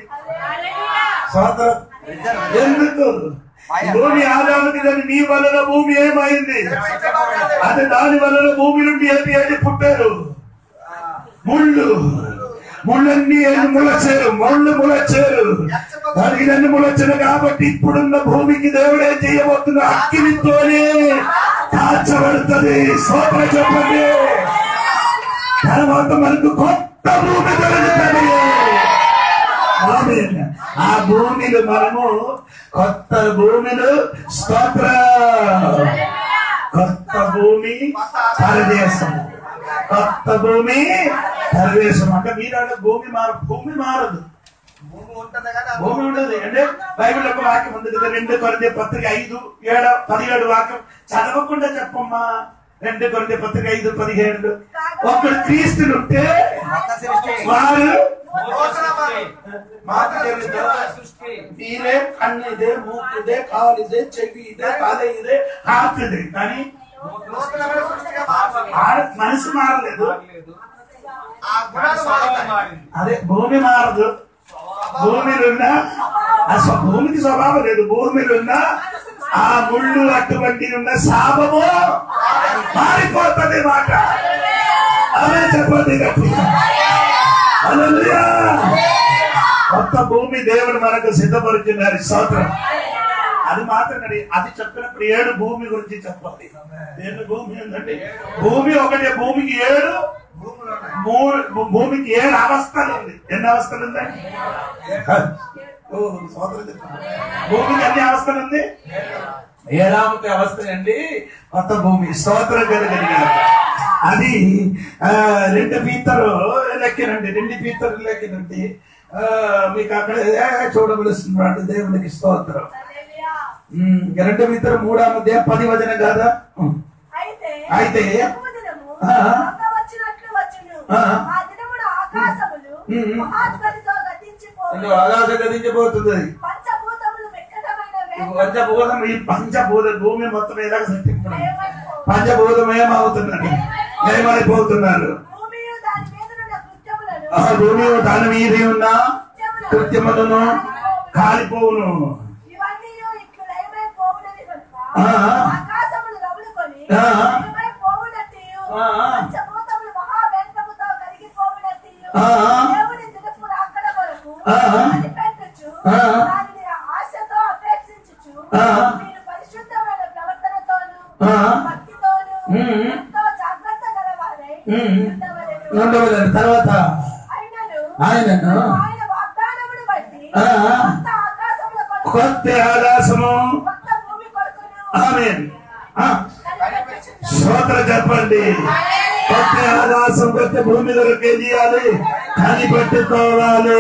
సోదరం ఎందుకు భూమి ఆదాముకి దాని నీ వలన భూమి ఏమైంది అది దాని వలన భూమి నుండి ఏది ఏది పుట్టారు ముళ్ళు ముళ్ళన్నీ ఏది ములచారు ముళ్ళు ములచారు దానికి దాన్ని ములచరు కాబట్టి ఇప్పుడున్న భూమికి దేవుడు ఏం చేయబోతున్న అగ్నితోనే కాల్చబడుతుంది సోదర చెప్పండి తర్వాత మనకు కొత్త భూమి దొరుకుతుంది ఆమేన్. ఆ భూమిలో మనము కొత్త భూమిలో స్తోత్ర కొత్త భూమి పరదేశం కొత్త భూమి పరదేశం అంటే మీరు అంటే భూమి మార భూమి మారదు భూమి ఉంటుంది కదా భూమి ఉండదు అంటే బైబిల్ ఒక వాక్యం ఉంది కదా రెండు కొరిదే పత్రిక ఐదు ఏడు పదిహేడు వాక్యం చదవకుండా చెప్పమ్మా రెండు కొరిదే పత్రిక ఐదు పదిహేడు ఒకడు క్రీస్తులుంటే కొత్త సృష్టి వారు నూతన మాకు తెలుసు మీరే కన్ను ఇదే మూకు ఇదే కాలు ఇదే చెవి ఇదే కాలే ఇదే హాత్ ఇదే కానీ నూతనమైన సృష్టిగా మార్చాలి. ఆడ మనసు మారలేదు ఆ గుణాలు మారుతాయి. అదే భూమి మారదు భూమిలో ఉన్న ఆ స్వ- భూమికి స్వభావం లేదు భూమిలో ఉన్న ఆ ముళ్ళు అటువంటి ఉన్న శాపము మారిపోతుంది మాట అదే చెప్పండి గట్టిగా హల్లెలూయా. కొత్త భూమి దేవుడు మనకు సిద్ధపరుచున్నారు స్తోత్రం అది మాత్రం అది అది చెప్పినప్పుడు ఏడు భూమి గురించి చెప్పాలి ఏడు భూమి ఉందండి భూమి ఒకటే భూమికి ఏడు భూములు ఉన్నాయి. మూడు భూమికి ఏడు అవస్థలు ఉంది ఎన్ని అవస్థలు ఉందండి ఓ, సోదరుడు చెప్పండి. భూమికి ఎన్ని అవస్థలు ఉంది ఏడామతి అవస్థ అండి కొత్త భూమి స్తోత్రం కలిగిన అది ఆ, రెండు పీతలు లెక్కినండి రెండు పీతలు లెక్కినండి ఆ, మీకు అక్కడ ఏ, చూడవలసిన దేవునికి స్తోత్రం ఉమ్, రెండు పీతలు మూడో మధ్య పది వచన కాదా ఉమ్. అయితే అయితే, ప్రభువు దినము ఆ. దొంగ వచ్చినట్లు వచ్చును ఆ. ఆ దినమున ఆకాశములు ఉమ్. మహాధ్వనితో ఇంకో గతించిపోవును ఆకాశం గతించబోతుంది పంచభూతములు వెంకటమైన వేదములు పంచభూతం ఈ పంచభూత భూమి మొత్తం ఎలాగ సృష్టించడం ఏమైపోవు. పంచభూతం ఏమవుతున్నది ఏమైపోతున్నారు భూమియు దాని మీదనున్న కృత్యములను ఆ భూమి దాని మీద ఉన్న కృత్యములను కాలిపోవును ఇవన్నీ ఇట్లు లయమైపోవునని కనుక ఆ. ఆకాశములు రగులుకొని ఆ. లయమైపోవునట్టియు ఆ. పంచభూతములు మహావేగముతో కరిగిపోవునట్టియు ఆ. దేవుని దినపు రాకడ కొరకు ఆ. కనిపెట్టుచు ఆ. దానిని ఆశతో అపేక్షించుచు ఆ. మీరు పరిశుద్ధమైన ప్రవర్తనతోను ఆ. భక్తితోను ఉమ్. ఎంతో జాగ్రత్త గలవారై ఉమ్. ఉండవలెను. ఉండవలేదు తర్వాత అయినను ఆయనను ఆయన వాగ్దానమును బట్టి ఆ. కొత్త ఆకాశముల కొరకు కొత్త ఆకాశము కొత్త భూమి కొరకును ఆమె కనిపెట్టుచున్నాడు. స్తోత్ర చెప్పండి కొత్త ఆకాశం కొత్త భూమి దొరికే చేయాలి కనిపెట్టుకోవాలి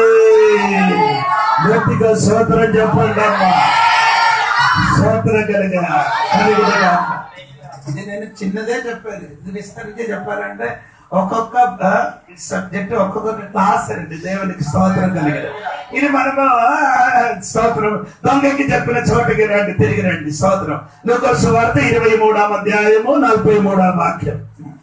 గట్టిగా స్తోత్రం చెప్పండి అమ్మా స్తోత్రం కలిగా కలిగినగా ఇది నేను చిన్నదే చెప్పాను ఇది విస్తరించి చెప్పాలంటే ఒక్కొక్క సబ్జెక్ట్ ఒక్కొక్క క్లాస్ అండి దేవునికి స్తోత్రం కలిగిన ఇది మనము ఆ, స్తోత్రం దొంగకి చెప్పిన చోటకి రండి తిరిగి రండి స్తోత్రం లోకసు వార్త ఇరవై మూడాం అధ్యాయము నలభై మూడాం వాక్యం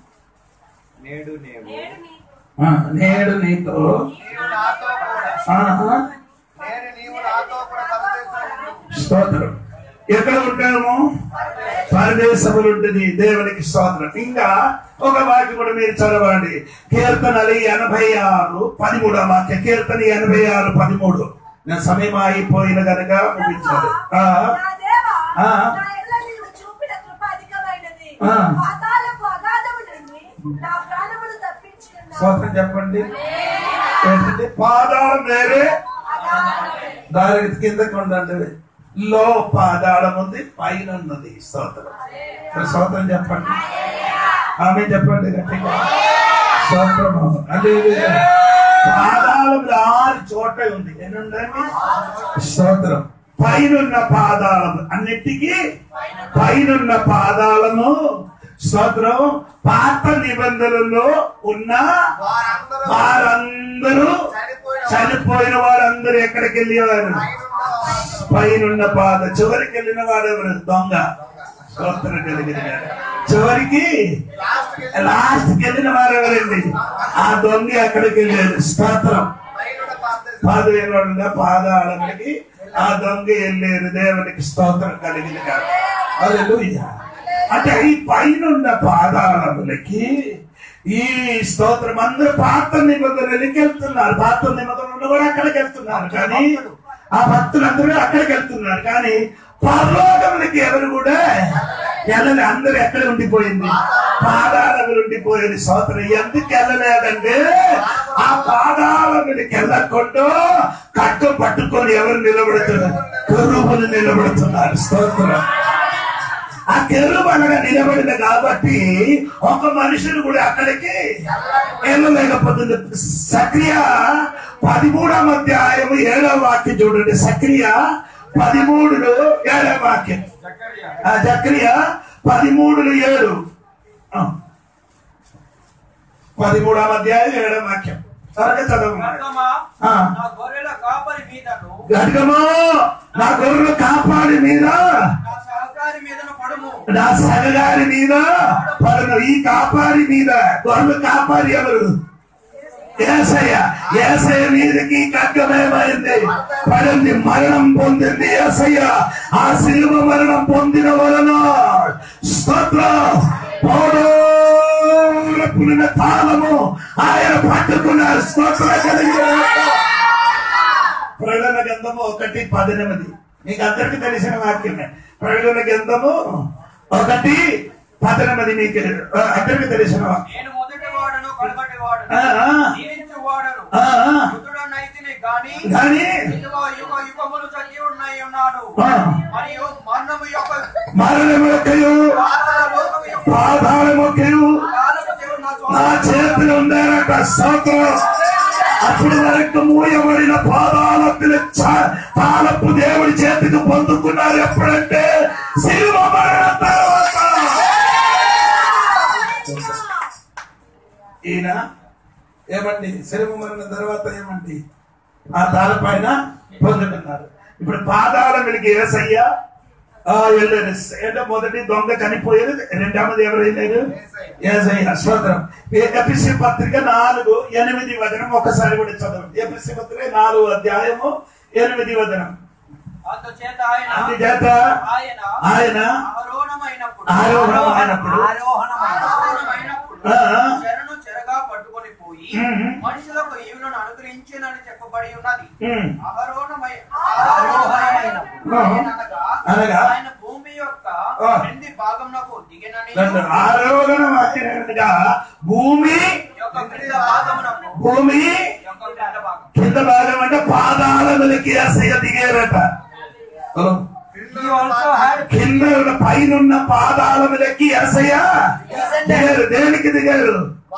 నేడు నేవు నేడు నీకు ఆ, నేడు నీతో నీవు నాతో కూడా ఆహా, నేను నీవు నాతో కూడా పరదేశంలో స్తోత్రం ఎక్కడ ఉంటాము పరదేశములు ఉంటుంది దేవునికి స్తోత్రం ఇంకా ఒక వాక్యం కూడా మీరు చదవండి కీర్తనలు ఎనభై ఆరు పదిమూడో వాక్య కీర్తన ఎనభై ఆరు పదిమూడు నా సమయం అయిపోయిన కనుక ముగించాలి ఆ, నా దేవా, ఆ. నా ఎడల నీవు చూపిన కృప అధికమైనది. ఆ. పాతాళపు అగాధము నుండి నా ప్రాణమును తప్పించి ఉన్నావు. స్తోత్రం చెప్పండి ఏంటంటే పాదాళం వేరే దాని కిందకి ఉండండి లో పాదాళం ఉంది పైన ఉన్నది స్తోత్రం మరి స్తోత్రం చెప్పండి ఆమె చెప్పండి గట్టిగా స్తోత్రము అంటే పాదాళం ఆరు చోట ఉంది ఎన్ని ఉందండి స్తోత్రం పైనున్న పాదాలము అన్నిటికీ పైనున్న పాదాలము స్తోత్రం పాత నిబంధనలో ఉన్న వారందరూ వారందరూ చనిపోయిన చనిపోయిన వారందరూ ఎక్కడికి వెళ్ళేవారు పైనున్న పైనున్న పాద చివరికి వెళ్ళిన వాడు ఎవరు దొంగ స్తోత్రం కలిగింది గాక. చివరికి లాస్ట్ కి వెళ్ళిన వారు ఎవరండి ఆ దొంగ అక్కడికి వెళ్ళాడు స్తోత్రం పాదవేలుగా పాదాలకి ఆ దొంగ వెళ్ళారు దేవునికి స్తోత్రం కలిగింది కాదు హల్లెలూయా. అంటే ఈ పైన ఉన్న పాదాలకి ఈ స్తోత్రం అందరూ పాత నిబంధనలకి వెళ్తున్నారు పాత నిబంధనలు కూడా అక్కడికి వెళ్తున్నారు కానీ ఆ భక్తులందరూ అక్కడికి వెళ్తున్నారు కానీ పరలోకములకి ఎవరు కూడా వెళ్ళలే అందరూ ఎక్కడ ఉండిపోయింది పాదాలకు ఉండిపోయింది స్తోత్రం ఎందుకు వెళ్ళలేదంటే ఆ పాదాల మీదకి వెళ్ళకుండా కట్టు పట్టుకొని ఎవరు నిలబడుతున్నారు కరువులు నిలబడుతున్నారు స్తోత్రం ఆ కెరువు అనగా నిలబడింది కాబట్టి ఒక మనుషులు కూడా అక్కడికి వెళ్ళలేకపోతుంది సక్రియ పదిమూడవ అధ్యాయం ఏడవ వాక్యం చూడండి సక్రియ పదిమూడులో ఏడవ వాక్యం ఆ జక్రియ పదిమూడులు ఏడు ఆ. పదిమూడవ అధ్యాయం ఏడవ వాక్యం త్వరగా చదవమా గర్గమా, ఆ. నా గొర్రెల కాపరి మీదను గడ్గమో నా గొర్రెలు కాపాడి మీద నా సహకారి మీదను పడుము నా సగగారి మీద పడును ఈ కాపారి మీద గొర్రెలు కాపారి ఎవరు ఏసయ్య ఏసయ్య మీదకి ఖడ్గమేమైంది పడింది మరణం పొందింది ఏసయ్య ఆ శిలువ మరణం పొందిన వలన స్తోత్రం పౌరుల తాళము ఆయన పట్టుకున్నారు స్తోత్ర ప్రకటన గ్రంథము ఒకటి పద్దెనిమిది మీకు అందరికి తెలిసిన వాక్యమే ప్రకటన గ్రంథము ఒకటి పద్దెనిమిది మీకు ఆ, అందరికి తెలిసిన వాక్యం నేను మొదటి వాడను కడపటి వాడను ఆ, ఆ. జీవించు వాడను ఆ, ఆ. మృతుడనైతిని గాని కానీ ఇదిగో యుగ యుగములు సజీవుడనై ఉన్నాడు ఆ. మరియు మరణము యొక్క మరణములకయు పాతాళ లోకము యొక్క పాదాళముకయు కాలము దేవుడు నా నా స్వామి. చేతిలో ఉందారట స్తోత్రం అప్పుడు వరకు మూయబడిన పాదాలపుల తాళపు దేవుడి చేతికి పొందుకున్నారు ఎప్పుడంటే శిలువ మరణ తర్వాత ఈయన ఏమండి శిలువ మరణ తర్వాత ఏమండి ఆ తాళపైన పొందుకున్నారు ఇప్పుడు పాదాల వెలిగి ఏసయ్య ఆ వెళ్ళారు ఏంటో మొదటి దొంగ చనిపోయారు రెండవది ఎవరు వెళ్ళారు ఏసయ్య స్తోత్రం ఎపిసి పత్రిక నాలుగు ఎనిమిది వచనం ఒకసారి కూడా చదవండి ఎపిసి పత్రిక నాలుగు అధ్యాయము ఎనిమిది వచనం అందుచేత ఆయన అందుచేత ఆయన ఆయన ఆరోహణమైనప్పుడు ఆరోహణమైనప్పుడు ఆరోహణమైన ఆరోహణమైనప్పుడు ఆ. చెరను చెరగా పట్టుకొని పోయి మ్మ్. మనుషులకు ఈవులను అనుగ్రహించినని చెప్పబడి ఉన్నది ఉమ్. ఆరోహణమై ఆరోహణమైనప్పుడు. ఆరోహణమైనగా అనగా? ఆయన భూమి యొక్క ఆ. క్రింది భాగంలో దిగినని రెండు ఆరోహణమైనగా భూమి యొక్క క్రింద భాగమునకు భూమి యొక్క క్రింద భాగం కింద భాగం అంటే పాదాల వెలికి ఏసయ్య దిగారట హలో He also had కింద ఉన్న పైన ఉన్న పాదాల మీదకి ఎసయ్య దిగారు దేనికి దిగారు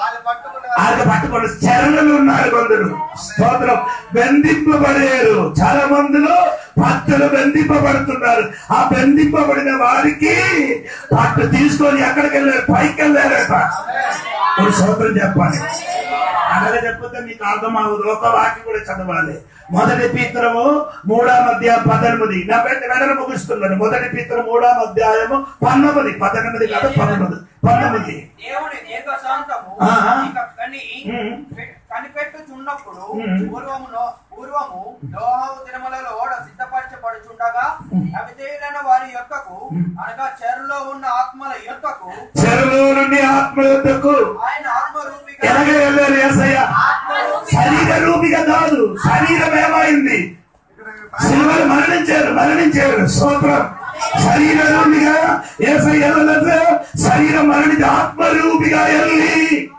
ఆయన పట్టుకొని చరణలు ఉన్నారు కొందరు స్తోత్రం బంధింపబడారు చాలా మందిలో భక్తులు బంధింపబడుతున్నారు ఆ బంధింపబడిన వారికి పట్టు తీసుకొని ఎక్కడికి వెళ్ళారు పైకి వెళ్ళారట ఒక స్తోత్రం చెప్పాలి అలాగే చెప్పితే మీకు అర్థం అవ్వదు ఒక వాక్యం కూడా చదవాలి మొదటి పీత్రము మూడాం అధ్యాయం పద్దెనిమిది నా పెద్ద వెంటనే ముగిస్తున్నాను మొదటి పీత్రం మూడాం అధ్యాయము పంతొమ్మిది పద్దెనిమిది కాదు పంతొమ్మిది పంతొమ్మిది దేవుని దీర్ఘశాంతము ఆ. ఇక కని మ్మ్. పె- కనిపెట్టుచున్నప్పుడు మ్మ్. పూర్వములో పూర్వము నోహావు దినములలో ఓడ సిద్ధపరచబడుచుండగా అవిధేయులైన వారి యొక్కకు అనగా చెరులో ఉన్న ఆత్మల యొక్కకు చెరువు నుండి ఆత్మయుద్ధకు ఆయన ఆత్మరూపిగా ఎలాగ వెళ్ళారు ఏసయ్య శరీర రూపిగా కాదు శరీరం ఏమైంది శిలువలు మరణించారు మరణించారు స్తోత్రం శరీర రూపిగా ఏసయ్య వెళ్ళలేదు శరీరం మరణించి ఆత్మరూపిగా వెళ్ళి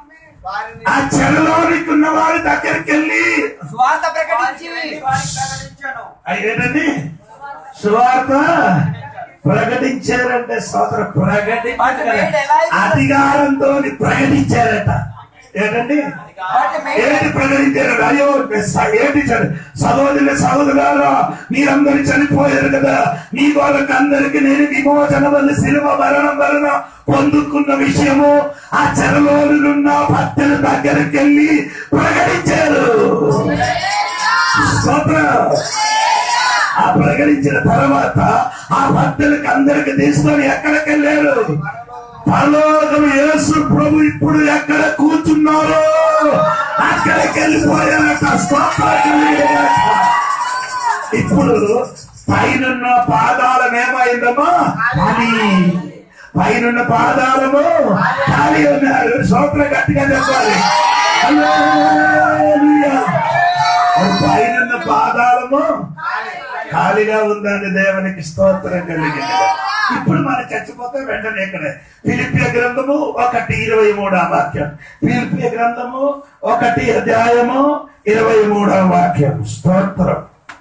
ఆ చెరలోనికి ఉన్న వారి దగ్గరికి వెళ్ళి స్వార్థ ప్రకటించి వారికి ప్రకటించాను అది ఏంటండి సువార్త ప్రకటించారంటే స్తోత్ర ప్రకటించారు అధికారంతో ప్రకటించారట ఏంటండి వాటి మీద ఏంటి ప్రకటించారు అయ్యో స- ఏంటి చ- సహోదరుల సహోదరులారా మీరందరూ చనిపోయారు కదా మీ వాళ్ళకి అందరికి నేను విమోచన వల్ల శిలువ మరణం వలన పొందుకున్న విషయము ఆ చెరలోనున్న భక్తుల దగ్గరికి వెళ్ళి ప్రకటించారు స్తోత్రం ఆ ప్రకటించిన తర్వాత ఆ భక్తులకి అందరికి తీసుకొని ఎక్కడికి వెళ్ళారు పరలోకం యేసు ప్రభు ఇప్పుడు ఎక్కడ కూర్చున్నారో అక్కడికి వెళ్ళిపోయారట స్తోత్రం కలిగినగాక. ఇప్పుడు పైనున్న పాదాలం ఏమైందమ్మా అని పైనున్న పాదాలము ఖాళీ ఉన్నారు సోత్ర గట్టిగా చెప్పాలి హల్లెలూయా. మరి పైనున్న పాదాలము ఖాళీగా ఉందండి దేవునికి స్తోత్రం కలిగింది ఇప్పుడు మనం చచ్చిపోతే వెంటనే ఇక్కడ ఫిలిపియ గ్రంథము ఒకటి ఇరవై మూడవ వాక్యం ఫిలిపియ గ్రంథము ఒకటి అధ్యాయము ఇరవై మూడవ వాక్యం స్తోత్రం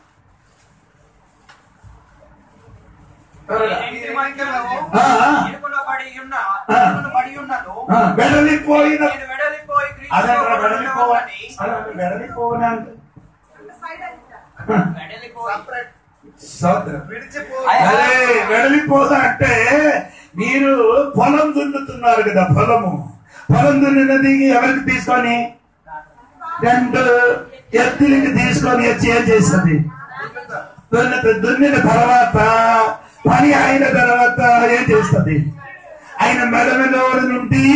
ఇంటి మధ్యలో ఆ, ఆ. ఇరుకులో పడి ఉన్న ఆ. ఇరుకును పడి ఉన్నను ఆ, వెడలిపోయిన నేను వెడలిపోయి అదే క్రీస్తుతో వెడలిపోవని ఉండవలెనని వెడలిపోవని అంటే సైడ్ అంతా వెడలిపోయి స్తోత్రం విడిచిపో అరే వెడలిపోదా అంటే మీరు పొలం దున్నుతున్నారు కదా పొలము పొలం దున్నినది ఎవరికి తీసుకొని రెండు ఎత్తులకి తీసుకొని వచ్చి ఏం చేస్తుంది దున్నుత దున్నిన తర్వాత పని అయిన తర్వాత ఏం చేస్తుంది ఆయన మెడలో నుండి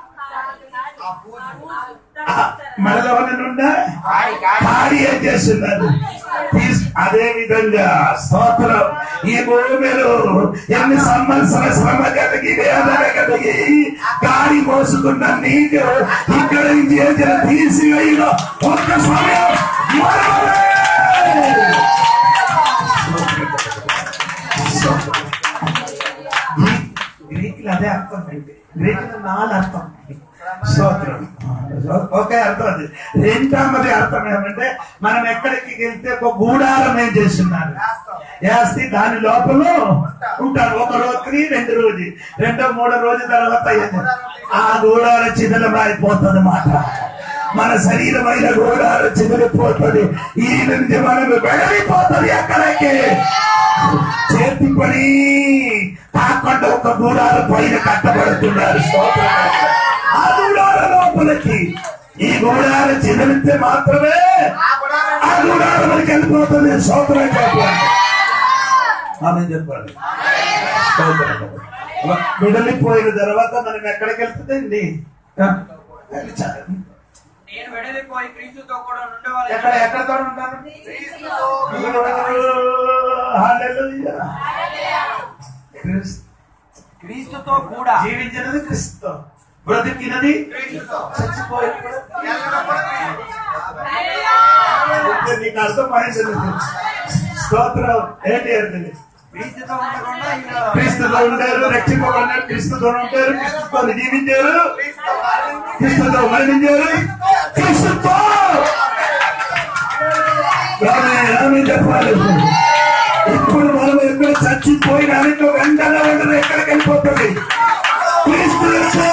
ఆ మెడలో నుండి కాడి ఏం చేస్తున్నారు తీస్- అదే విధంగా స్తోత్రం ఈ భూమిలో ఎన్ని సంవత్సరాల శ్రమ కలిగి వేదన కలిగి గాడి మోసుకున్న నీకు ఇక్కడ నుంచి ఏం చేయాలి? తీసివేయన ఒక్క సమయం మరవలే. స్తోత్రం. గ్రీ- గ్రీకులు అదే అర్థం అయితే గ్రీకులు నాలుగు అర్థం స్తోత్రం ఒకే అర్థం అది రెండవది అర్థం ఏమంటే మనం ఎక్కడికి వెళ్తే ఒక గూడారం ఏం చేస్తున్నారు వేస్తే దాని లోపల ఉంటారు ఒక రోజుకి రెండు రోజు రెండో మూడో రోజు తర్వాత ఏంది? ఆ గూడార చిదలం అయిపోతుంది మాట మన శరీరమైన గూడారు చిదిరిపోతుంది ఈ నుంచి మనం వెడలిపోతుంది ఎక్కడికి చేతి పని కాకుండా ఒక గూడాల పైన కట్టబడుతున్నారు స్తోత్రం. ఆ గూడాల లోపలికి ఈ గూడాలు చిదిరితే మాత్రమే ఆ గూడాల మనకి వెళ్ళిపోతుంది స్తోత్రం చెప్పాలి ఆమె చెప్పాలి స్తోత్రం. విడలిపోయిన తర్వాత మనం ఎక్కడికి వెళ్తుందండి ఆ, నేను వెడలిపోయి క్రీస్తుతో కూడా ఎక్కడ ఉండవాలి ఎక్కడ ఉంటాను హల్లెలూయా. క్రీస్తు క్రీస్తుతో కూడా జీవించినది క్రీస్తు బ్రతికినది క్రీస్తుతో చచ్చిపోయింది కూడా. ఎల్లప్పుడూ ఇప్పుడు నీకు అర్థమైంది స్తోత్రం ఏంటి అర్థం క్రీస్తుతో ఉండకుండా ఈయన క్రీస్తుతో ఉండారు రక్షింపబడినారు క్రీస్తుతో ఉంటారు క్రీస్తుతో జీవించారు క్రీస్తుతో మరణించారు క్రీస్తుతో ఆమె- ఆమె చెప్పాలి ఇప్పుడు మనం ఎక్కడ చచ్చిపోయినా ఇంకో వెంటనే వెంటనే ఎక్కడికి వెళ్ళిపోతుంది క్రీస్తు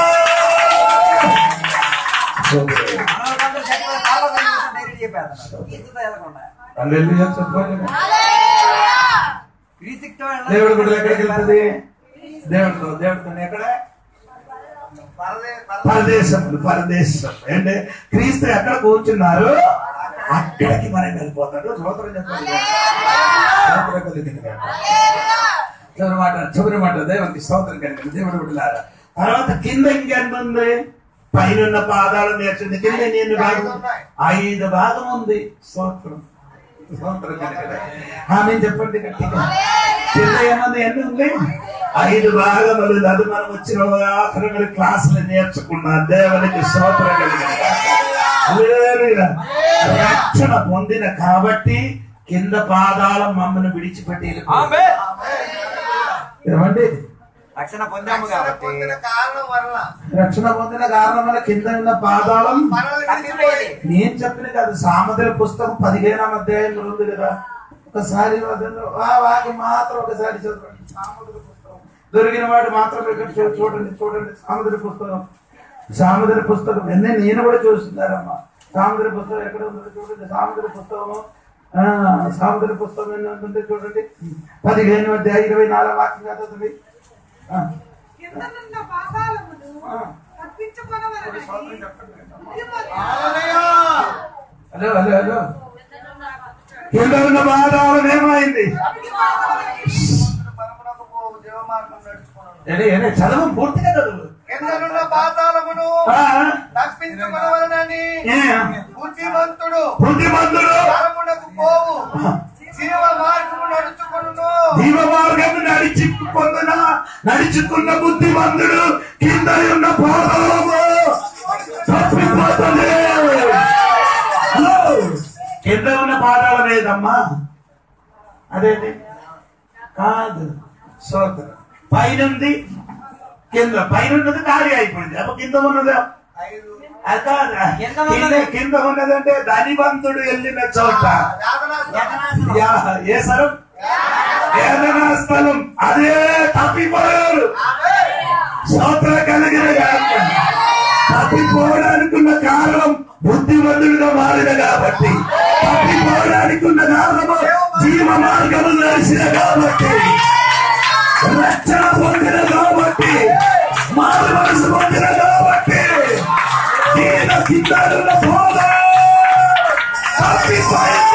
మనోళ్ళందరూ చచ్చిపోయి చాలా సంతోషం డైరెక్ట్ చెప్పేస్తున్నారు క్రీస్తుతో వెళ్ళకుండా హల్లెలూయా చెప్పాలి క్రీస్తుతో దేవుడు కూడా ఎక్కడికి వెళ్తుంది దేవుడితో దేవుడితో ఎక్కడ పరదే పరదేశం పరదేశం అంటే క్రీస్తు ఎక్కడ కూర్చున్నారు అక్కడికి మనం వెళ్ళిపోతాడు స్తోత్రం చెప్పాలి స్తోత్రం కలిగింది కాక. చివరి మాట చివరి మాట దేవునికి స్తోత్రం కలిగింది దేవుడు బిడ్డలారా తర్వాత కింద ఇంకెంత ఉంది పైన పాదాలు నేర్చుంది కింద నేను భాగం ఐదు భాగం ఉంది స్తోత్రం స్తోత్రం కలిగింది ఆమె చెప్పండి గట్టిగా కింద ఏమంది ఎన్ని ఉంది ఐదు భాగములు అది మనం వచ్చిన ఆఖరి క్లాసులు నేర్చుకున్న దేవునికి స్తోత్రం కలిగింది హల్లెలూయా. రక్షణ పొందిన కాబట్టి కింద పాదాల మమ్మల్ని విడిచిపెట్టి వెళ్ళిపోయింది. ఏమండి రక్షణ పొందాము కాబట్టి పొందిన కారణం వల్ల రక్షణ పొందిన కారణం వల్ల కింద ఉన్న పాదాలం మనల్ని విడిచిపోయి నేను చెప్పిన కాదు సామర్థ్య పుస్తకం పదిహేనాం అధ్యాయంలో ఉంది కదా ఒకసారి వదలు. ఆ వాకి మాత్రం ఒకసారి చదవండి సామర్థ్య పుస్తకం దొరికిన వాడు మాత్రం ఇక్కడ చూ- చూడండి చూడండి సామర్థ్య పుస్తకం సామర్థ్య పుస్తకం ఎన్ని నేను కూడా చూస్తున్నారమ్మా సామర్థ్య పుస్తకం ఎక్కడ ఉందో చూడండి సామర్థ్య పుస్తకము ఆ, సామర్థ్య పుస్తకం ఎన్ని ఉంటుందో చూడండి పదిహేను అధ్యాయం ఇరవై నాలుగు వాక్యం చదువుతుంది ఆ. కిందనున్న పాతాళమును ఆ. తప్పించుకొనవలెనని హల్లెలూయా. హలో హలో హలో కింద ఉన్న పాదాలను ఏమైంది పరమునకు పోవు దేవమార్గం నడుచుకున్నాను ఏడే, ఏడే, చదువు పూర్తిగా చదువు కిందనున్న పాతాళమును ఆ, తప్పించుకునవలనని ఏ, బుద్ధిమంతుడు బుద్ధిమంతుడు పరమునకు పోవు జీవ మార్గము నడుచుకును జీవ మార్గము నడిచికొందున నడుచుకున్న బుద్ధిమంతుడు కింద ఉన్న పాదాలము తప్పిపోతుంది హలో కింద ఉన్న పాదాల లేదమ్మా అదేంటి కాదు సోదరు పైనుంది కింద పైన ఉన్నది ఖాళీ అయిపోయింది అప్పుడు కింద ఉన్నది అది కాదు. కింద కింద ఉన్నది. కింద ఉన్నదంటే ధనివంతుడు వెళ్ళిన చోట యా, ఏ స్థలం ఏదైనా స్థలం అదే తప్పిపోయారు స్తోత్ర కలిగిన గాక. తప్పిపోవడానికి ఉన్న కారణం బుద్ధిమంతుడిగా మారిన కాబట్టి తప్పిపోవడానికి ఉన్న కారణము జీవ మార్గము తెలిసిన కాబట్టి రక్షణ పొందిన కాబట్టి మారు మనసు పొందిన కాబట్టి దీన కింద బోధ తప్పిపోయింది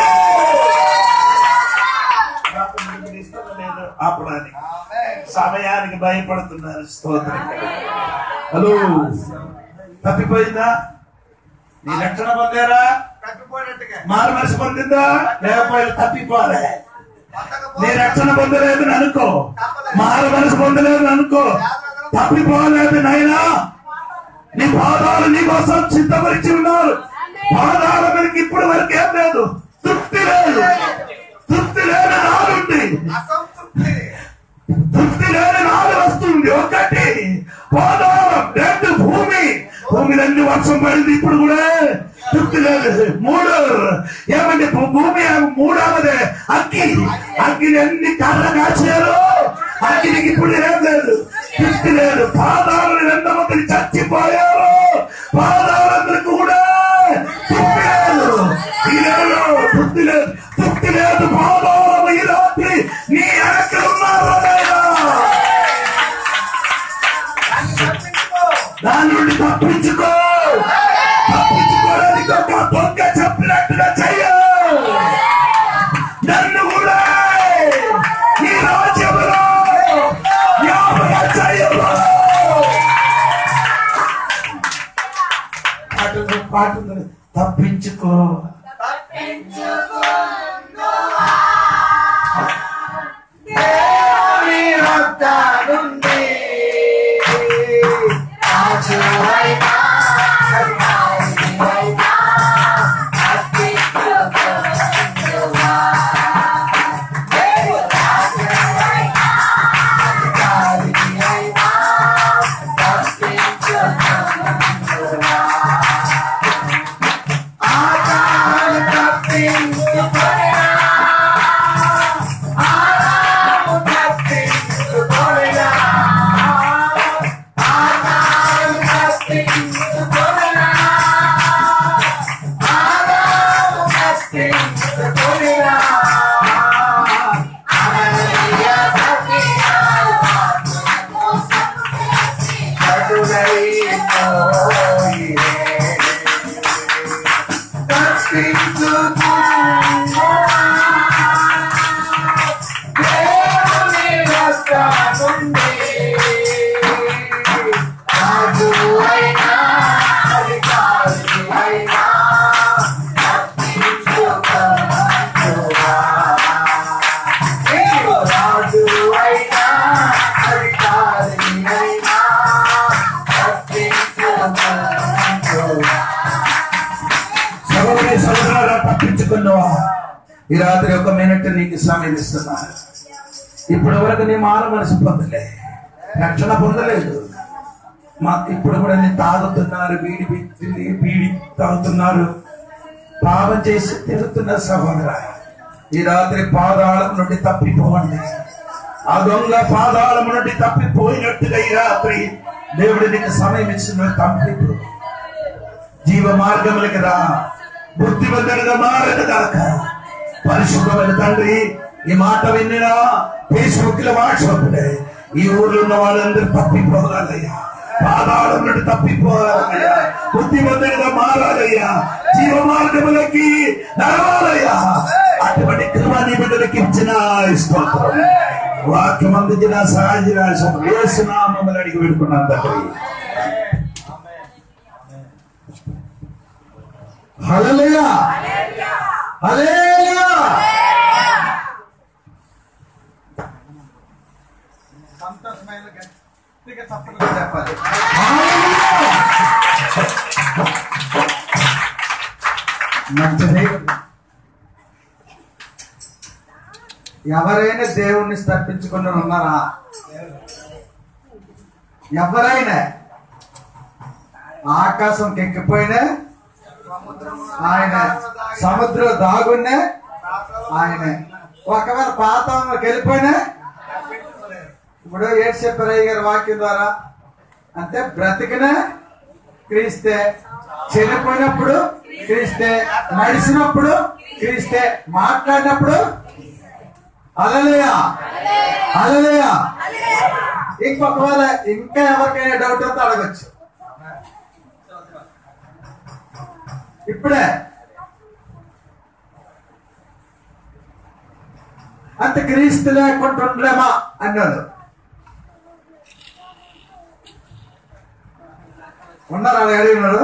నాకు మీకు ఇష్టం లేదు ఆపడానికి సమయానికి భయపడుతున్నారు స్తోత్రం హలో తప్పిపోయిందా నీ రక్షణ పొందారా తప్పిపోయినట్టుగా మారు మనసు పొందిందా లేకపోతే తప్పిపోలే నీ రక్షణ పొందలేదు అనుకో మారు మనసు పొందలేదు అనుకో తప్పిపోలేదు నైనా నీ పాదాలు నీ కోసం సిద్ధపరిచి ఉన్నారు పాదాల మీదకి ఇప్పుడు వరకు ఏం లేదు తృప్తి లేదు తృప్తి లేని నాలుంది అసంతృప్తి తృప్తి లేని నాలు వస్తుంది ఒకటి పాదాలం రెండు భూమి భూమిలన్నీ వర్షం పడింది ఇప్పుడు కూడా తృప్తి లేదు మూడు ఏమంటే భూ- భూమి మూడవదే అగ్గి అగ్గిని ఎన్ని కర్ర కాచారు అగ్గినికి ఇప్పుడు ఏం లేదు తృప్తి లేదు పాదాలను ఎంతమంది చచ్చిపోయారు పాదాలందరికీ కూడా తృప్తి లేదు ఈ లేదు తృప్తి లేదు తృప్తి లేదు పాదాలను ఈ రాత్రి నీ వెనక ఉన్నారు నాయనా. తప్పించుకో దాని నుండి తప్పించుకో తప్పించుకోవడానికి ఒక దొంగ చెప్పినట్టుగా చెయ్య నన్ను కూడా ఈ రాజ్యంలో జ్ఞాపకం చెయ్యవు. పాటలు పాటలు తప్పించుకో దేవుని వద్ద నుండి రాజువైనా సర్వాధిపైనా అత్యున్నతుడా. దేవుడు రాజువైనా అధికారివైనా తప్పించుకున్నతుడా. ఆకారు తప్పించుకొనినా ఆరాము తప్పించుకొనినా ఆరాము తప్పించుకొనినా ఆరాము తప్పించుకొనినా అననీయ రాజు అయినా అధికారి అయినా సహోదరి సహోదరులారా తప్పించుకున్నావా ఈ రాత్రి ఒక మినిట్ నీకు సమయం ఇస్తున్నాను ఇప్పటి వరకు నీ మాన మనసు పొందలే రక్షణ పొందలేదు మా ఇప్పుడు కూడా నేను తాగుతున్నారు బీడి పిచ్చింది బీడి తాగుతున్నారు పాపం చేసి తిరుగుతున్న సహోదర ఈ రాత్రి పాదాళం నుండి తప్పిపోవండి ఆ దొంగ పాదాళం నుండి తప్పిపోయినట్టుగా ఈ రాత్రి దేవుడు నీకు సమయం ఇచ్చిన తప్పిపో జీవ మార్గములకి రా బుద్ధిమంతుడిగా మారదు కాక పరిశుభ్రమైన తండ్రి ఈ మాట వినినా ఫేస్బుక్ లో వాట్సాప్ ఈ ఊర్లో ఉన్న వాళ్ళందరూ తప్పిపోవాలయ్యా పాదాల నుండి తప్పిపోవాలయ్యా బుద్ధిమంతుడిగా మారాలయ్యా జీవ మార్గములకి నడవాలయ్యా అటువంటి కృపాని బిడ్డలకి ఇచ్చిన స్తోత్రం వాక్యం అందించిన సహజరాశం వేసునామని అడిగి పెట్టుకున్నాం తండ్రి హల్లెలూయా హల్లెలూయా సంతోషమైన గట్టిగా చప్పట్లు చెప్పాలి మంచిది ఎవరైనా దేవుణ్ణి స్థాపించుకుని ఉన్నారా ఎవరైనా ఆకాశం ఎక్కిపోయినా ఆయన సముద్రం దాగున్నా ఆయన ఒకవేళ పాతంలోకి వెళ్ళిపోయినా ఇప్పుడు ఏడు చెప్పారయ్య గారి వాక్యం ద్వారా అంటే బ్రతికిన క్రీస్తే చనిపోయినప్పుడు క్రీస్తే నడిచినప్పుడు క్రీస్తే మాట్లాడినప్పుడు అలలేయా అలలేయా ఇంకొకవేళ ఇంకా ఎవరికైనా డౌట్ ఉంటే అడగచ్చు ఇప్పుడే అంత క్రీస్తు లేకుండా ఉండలేమా అన్నాడు ఉన్నారు అలా అడిగినాడు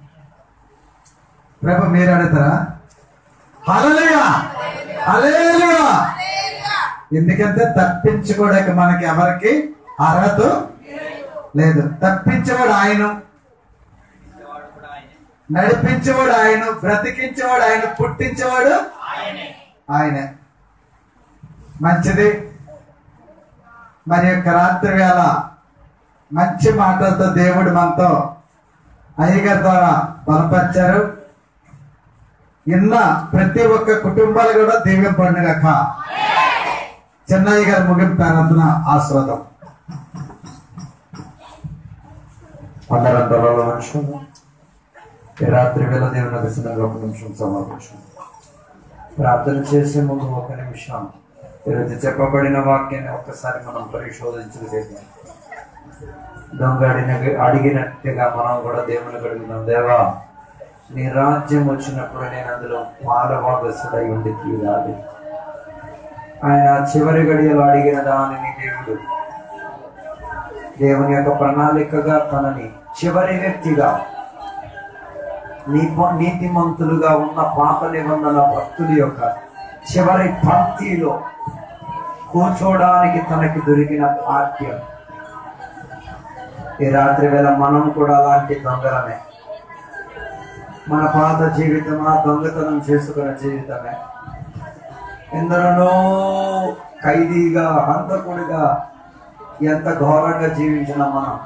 ప్రభు మీరు అడుగుతారా హలలుయా హల్లెలూయా ఎందుకంటే తప్పించుకోవడానికి మనకి ఎవరికి అర్హత లేదు తప్పించేవాడు ఆయన నడిపించేవాడు ఆయన బ్రతికించేవాడు ఆయన పుట్టించేవాడు ఆయనే మంచిది మరి యొక్క రాత్రి వేళ మంచి మాటలతో దేవుడు మనతో అయ్యగారి ద్వారా బలపరిచారు ఇన్న ప్రతి ఒక్క కుటుంబాలు కూడా దీవెన పండుగ చెన్నయ్య గారు ముగింపారంతున్న ఆస్వాదం అందరం నిమిషం ఈ రాత్రి వేళ దేవుని దర్శనంగా ఒక నిమిషం సమావేశం ప్రార్థన చేసే ముందు ఒక నిమిషం ఈరోజు చెప్పబడిన వాక్యాన్ని ఒక్కసారి మనం పరిశోధించలేదు దొంగ అడిగిన అడిగినట్టుగా మనం కూడా దేవుని అడుగుదాం దేవా నీ రాజ్యం వచ్చినప్పుడు నేను అందులో పాలభాగస్తుడై ఉండి తీరాలి ఆయన చివరి గడియలో అడిగిన దానిని దేవుడు దేవుని యొక్క ప్రణాళికగా తనని చివరి వ్యక్తిగా నీప నీతిమంతులుగా ఉన్న పాప నిబంధన భక్తుల యొక్క చివరి పంక్తిలో కూర్చోవడానికి తనకి దొరికిన భాగ్యం ఈ రాత్రి వేళ మనం కూడా అలాంటి దొంగలమే మన పాత జీవితమా దొంగతనం చేసుకున్న జీవితమే ఎందరనో ఖైదీగా హంతకుడిగా ఎంత ఘోరంగా జీవించిన మనం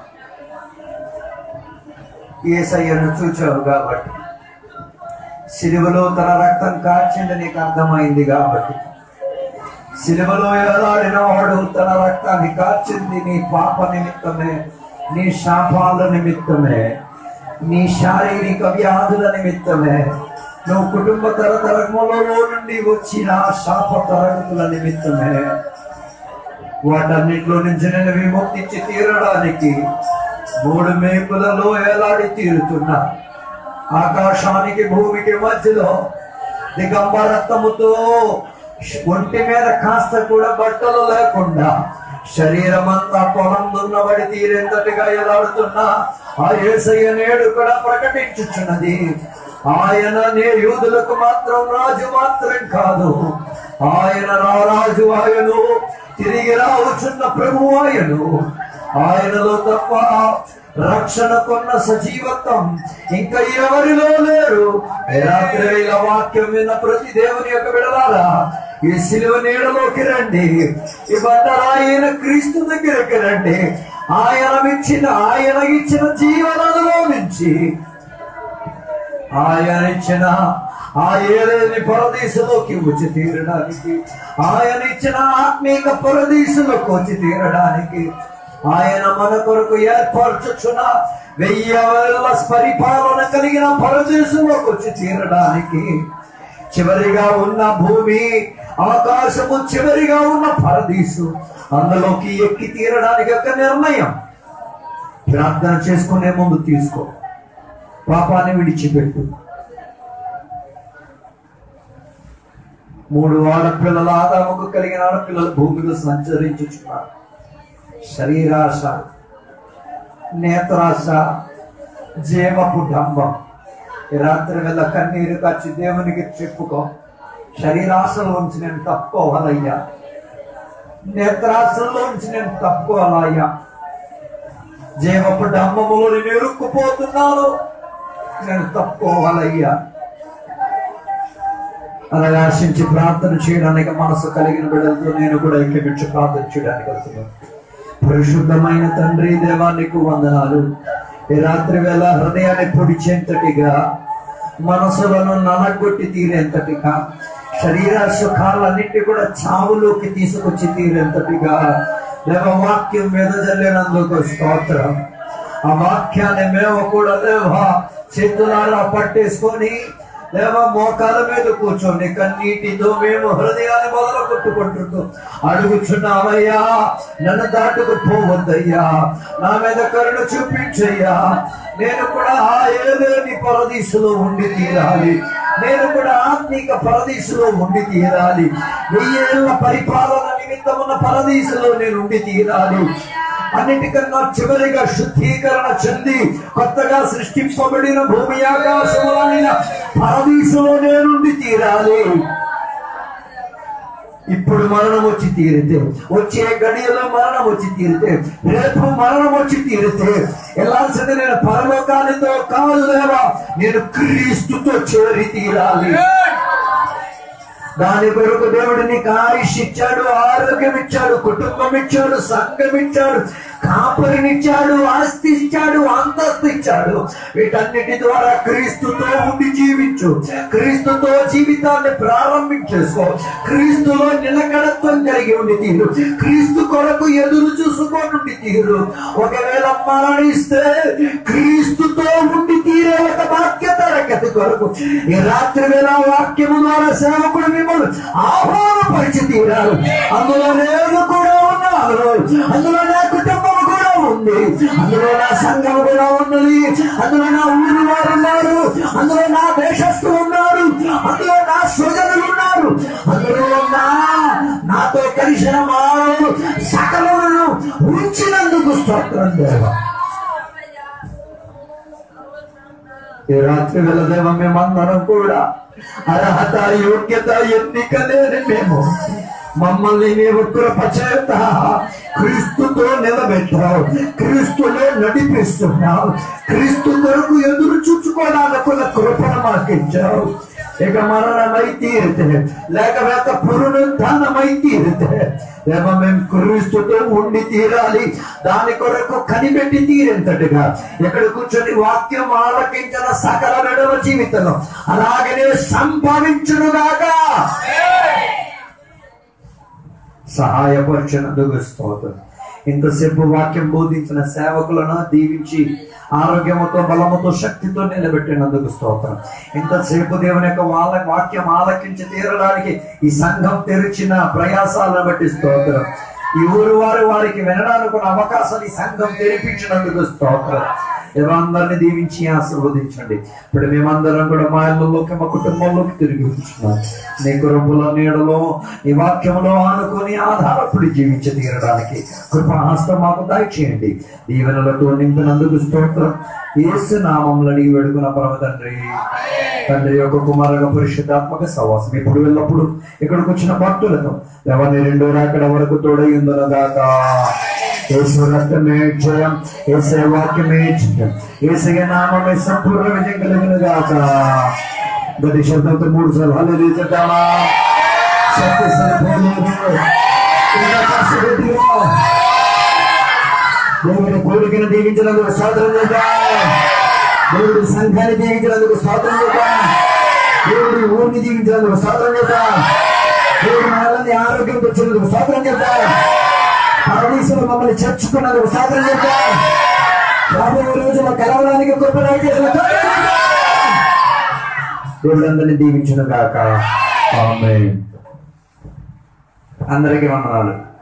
ఏసయ్యను చూచావు కాబట్టి సిలువలో తన రక్తం కార్చింది నీకు అర్థమైంది కాబట్టి సిలువలో ఏలాడిన వాడు తన రక్తాన్ని కార్చింది నీ పాప నిమిత్తమే నీ శాపాల నిమిత్తమే నీ శారీరక వ్యాధుల నిమిత్తమే నువ్వు కుటుంబ తరతరములలో నుండి వచ్చిన శాప తరగతుల నిమిత్తమే వాటన్నిటిలో నుంచి నేను విముక్తించి తీరడానికి మూడు మేకులలో ఏలాడి తీరుతున్నా ఆకాశానికి భూమికి మధ్యలో దిగంబరత్వముతో ఒంటి మీద కాస్త కూడా బట్టలు లేకుండా శరీరం అంతా పొలం దున్నబడి తీరేంతటిగా ఎలాడుతున్నా ఆ ఏసయ్య నేడు కూడా ప్రకటించుచున్నది ఆయన నే యూదులకు మాత్రం రాజు మాత్రం కాదు ఆయన రారాజు ఆయను తిరిగి రావచ్చున్న ప్రభు ఆయను ఆయనలో తప్ప రక్షణ కొన్న సజీవత్వం ఇంకా ఎవరిలో లేరు ఈ రాత్రి వేళ వాక్యం విన్న ప్రతి దేవుని యొక్క విడలారా ఈ శిలువ నీడలోకి రండి ఈ బండరాయన క్రీస్తు దగ్గరికి రండి ఆయన ఇచ్చిన ఆయన ఇచ్చిన జీవనంలో నుంచి ఆయన ఇచ్చిన ఆ ఏలేని పరదేశంలోకి వచ్చి తీరడానికి ఆయన ఇచ్చిన ఆత్మీక పరదేశంలోకి వచ్చి తీరడానికి ఆయన మన కొరకు ఏర్పరచుచున్న వెయ్యి వేల పరిపాలన కలిగిన పరదేశంలోకి వచ్చి తీరడానికి చివరిగా ఉన్న భూమి ఆకాశము చివరిగా ఉన్న పరదీసు అందులోకి ఎక్కి తీరడానికి ఒక నిర్ణయం ప్రార్థన చేసుకునే ముందు తీసుకో పాపాన్ని విడిచిపెట్టు మూడు ఆడపిల్లల ఆదాముకు కలిగిన ఆడపిల్లలు భూమిలో సంచరించుచున్నారు శరీరాశ నేత్రాశ జీవపు డంబం ఈ రాత్రి వేళ కన్నీరు కచ్చి దేవునికి చెప్పుకో శరీరాశలోంచి నేను తప్పుకోవాలయ్యా నేత్రాశలోంచి నేను తప్పుకోవాలయ్యా జీవపు డంబములో నేను ఇరుక్కుపోతున్నాను నేను తప్పుకోవాలయ్యా అలా ఆశించి ప్రార్థన చేయడానికి మనసు కలిగిన బిడ్డలతో నేను కూడా ఇంకెమించి ప్రార్థన చేయడానికి వెళ్తున్నాను పరిశుద్ధమైన తండ్రి దేవా నీకు వందనాలు ఈ రాత్రి వేళ హృదయాన్ని పొడిచేంతటిగా మనసులను నలగొట్టి తీరేంతటిగా శరీర సుఖాలన్నింటి కూడా చావులోకి తీసుకొచ్చి తీరేంతటిగా దేవ వాక్యం వెదజల్లినందుకు స్తోత్రం ఆ వాక్యాన్ని మేము కూడా దేవా చేతులారా పట్టేసుకొని దేవ మోకాల మీద కూర్చొని కన్నీటితో మేము హృదయాన్ని మొదలు కొట్టుకుంటుంటూ అడుగుచున్నావయ్యా నన్ను దాటుకు పోవద్దయ్యా నా మీద కరుణ చూపించయ్యా నేను కూడా ఆ ఏలేని పరదీసులో ఉండి తీరాలి నేను కూడా ఆత్మీక పరదీసులో ఉండి తీరాలి వెయ్యేళ్ల పరిపాలన నిమిత్తమున్న పరదీసులో నేను ఉండి తీరాలి అన్నిటికన్నా చివరిగా శుద్ధీకరణ చెంది కొత్తగా సృష్టింపబడిన భూమి ఆకాశములైన పరదీసులో నేనుండి తీరాలి ఇప్పుడు మరణం వచ్చి తీరితే వచ్చే గడియలో మరణం వచ్చి తీరితే రేపు మరణం వచ్చి తీరితే వెళ్ళాల్సింది నేను పరలోకానితో కాదు లేవా నేను క్రీస్తుతో చేరి తీరాలి దాని కొరకు దేవుడు నీకు ఆయుష్ ఇచ్చాడు ఆరోగ్యం ఇచ్చాడు కుటుంబం ఇచ్చాడు సంఘం ఇచ్చాడు కాపరినిచ్చాడు ఆస్తి ఇచ్చాడు అంతస్తు ఇచ్చాడు వీటన్నిటి ద్వారా క్రీస్తుతో ఉండి జీవించు క్రీస్తుతో జీవితాన్ని ప్రారంభించేసుకో క్రీస్తులో నిలకడత్వం కలిగి ఉండి తీరు క్రీస్తు కొరకు ఎదురు చూసుకోనుండి తీరు ఒకవేళ మరణిస్తే క్రీస్తుతో ఉండి తీరే ఒక బాధ్యత రకతి కొరకు ఈ రాత్రి వేళ వాక్యము ద్వారా సేవకుడు మిమ్మల్ని ఆహ్వానపరిచి తీరారు అందులో నేను కూడా ఉన్నాను అందులో నా కుటుంబం కూడా ఉంది అందులో నా సంఘం కూడా ఉన్నది అందులో నా ఊరి వారు ఉన్నారు అందులో నా దేశస్తులు ఉన్నారు అందులో నా స్వజనులు ఉన్నారు అందులో నా నాతో కలిసిన వారు సకలను ఉంచినందుకు స్తోత్రం దేవా ఈ రాత్రి వేళ దేవ మేమందరం కూడా అర్హత యోగ్యత ఎన్నిక లేని మేము మమ్మల్ని నీవు కృపచేత క్రీస్తుతో నిలబెట్టావు క్రీస్తులో నడిపిస్తున్నావు క్రీస్తు కొరకు ఎదురు చూచుకోవడానికి కృపను మాకు ఇచ్చావు ఇక మరణమై తీరితే లేకపోతే పునరుద్ధానమై తీరితే లేక మేము క్రీస్తుతో ఉండి తీరాలి దాని కొరకు కనిపెట్టి తీరేంతటిగా ఇక్కడ కూర్చొని వాక్యం ఆలకించిన సకల విడవ జీవితంలో అలాగనే సంభవించునుగాక సహాయపరిచినందుకు స్తోత్రం ఇంతసేపు వాక్యం బోధించిన సేవకులను దీవించి ఆరోగ్యముతో బలముతో శక్తితో నిలబెట్టినందుకు స్తోత్రం ఇంతసేపు దేవుని యొక్క వాళ్ళ వాక్యం ఆలకించి తీరడానికి ఈ సంఘం తెరిచిన ప్రయాసాలను బట్టి స్తోత్రం ఈ ఊరు వారు వారికి వినడానికి ఉన్న అవకాశాలు ఈ సంఘం తెరిపించినందుకు స్తోత్రం అందరిని దీవించి ఆశీర్వదించండి ఇప్పుడు మేమందరం కూడా మా ఇళ్ళలోకి మా కుటుంబంలోకి తిరిగి వచ్చున్నాం నీ కుటుంబంలో నీడలో నీ వాక్యంలో ఆనుకొని ఆధారపడి జీవించి తీరడానికి కృపాహస్తం మాకు దయచేయండి దీవెనలతో నింపినందుకు స్తోత్రం యేసు నామంలో నీ వేడుకున్న పరమ తండ్రి తండ్రి యొక్క కుమారుల పరిశుద్ధాత్మక సవాసం ఇప్పుడు వెళ్ళప్పుడు ఇక్కడికి వచ్చిన భక్తులతో ఎవరిని రెండో రాకడ వరకు తోడై ఉందన దాకా యేసు రక్తమే జయం యేసే వాక్యమే జయం యేసయ్య నామమే సంపూర్ణ విజయం కలిగిన గాక గది శబ్దంతో మూడు సార్లు హల్లెలూయా చెప్తామా శక్తి సరిపోలేదు ఇంకా కాస్త గట్టిగా. దేవుని కోరికను దీవించినందుకు స్తోత్రం చేద్దాం దేవుడి సంఘాన్ని దీవించినందుకు స్తోత్రం చేద్దాం దేవుడి ఊరిని దీవించినందుకు స్తోత్రం చేద్దాం దేవుడి మనల్ని ఆరోగ్యం తెచ్చినందుకు స్తోత్రం చేద్దాం పరమేశ్వరు మమ్మల్ని చేర్చుకున్నందుకు స్తోత్రం చేద్దాం రాబోయే రోజుల్లో కలవడానికి కృపణ చేసిన దేవుడందరినీ దీవించిన గాక ఆమేన్ అందరికీ వందనాలు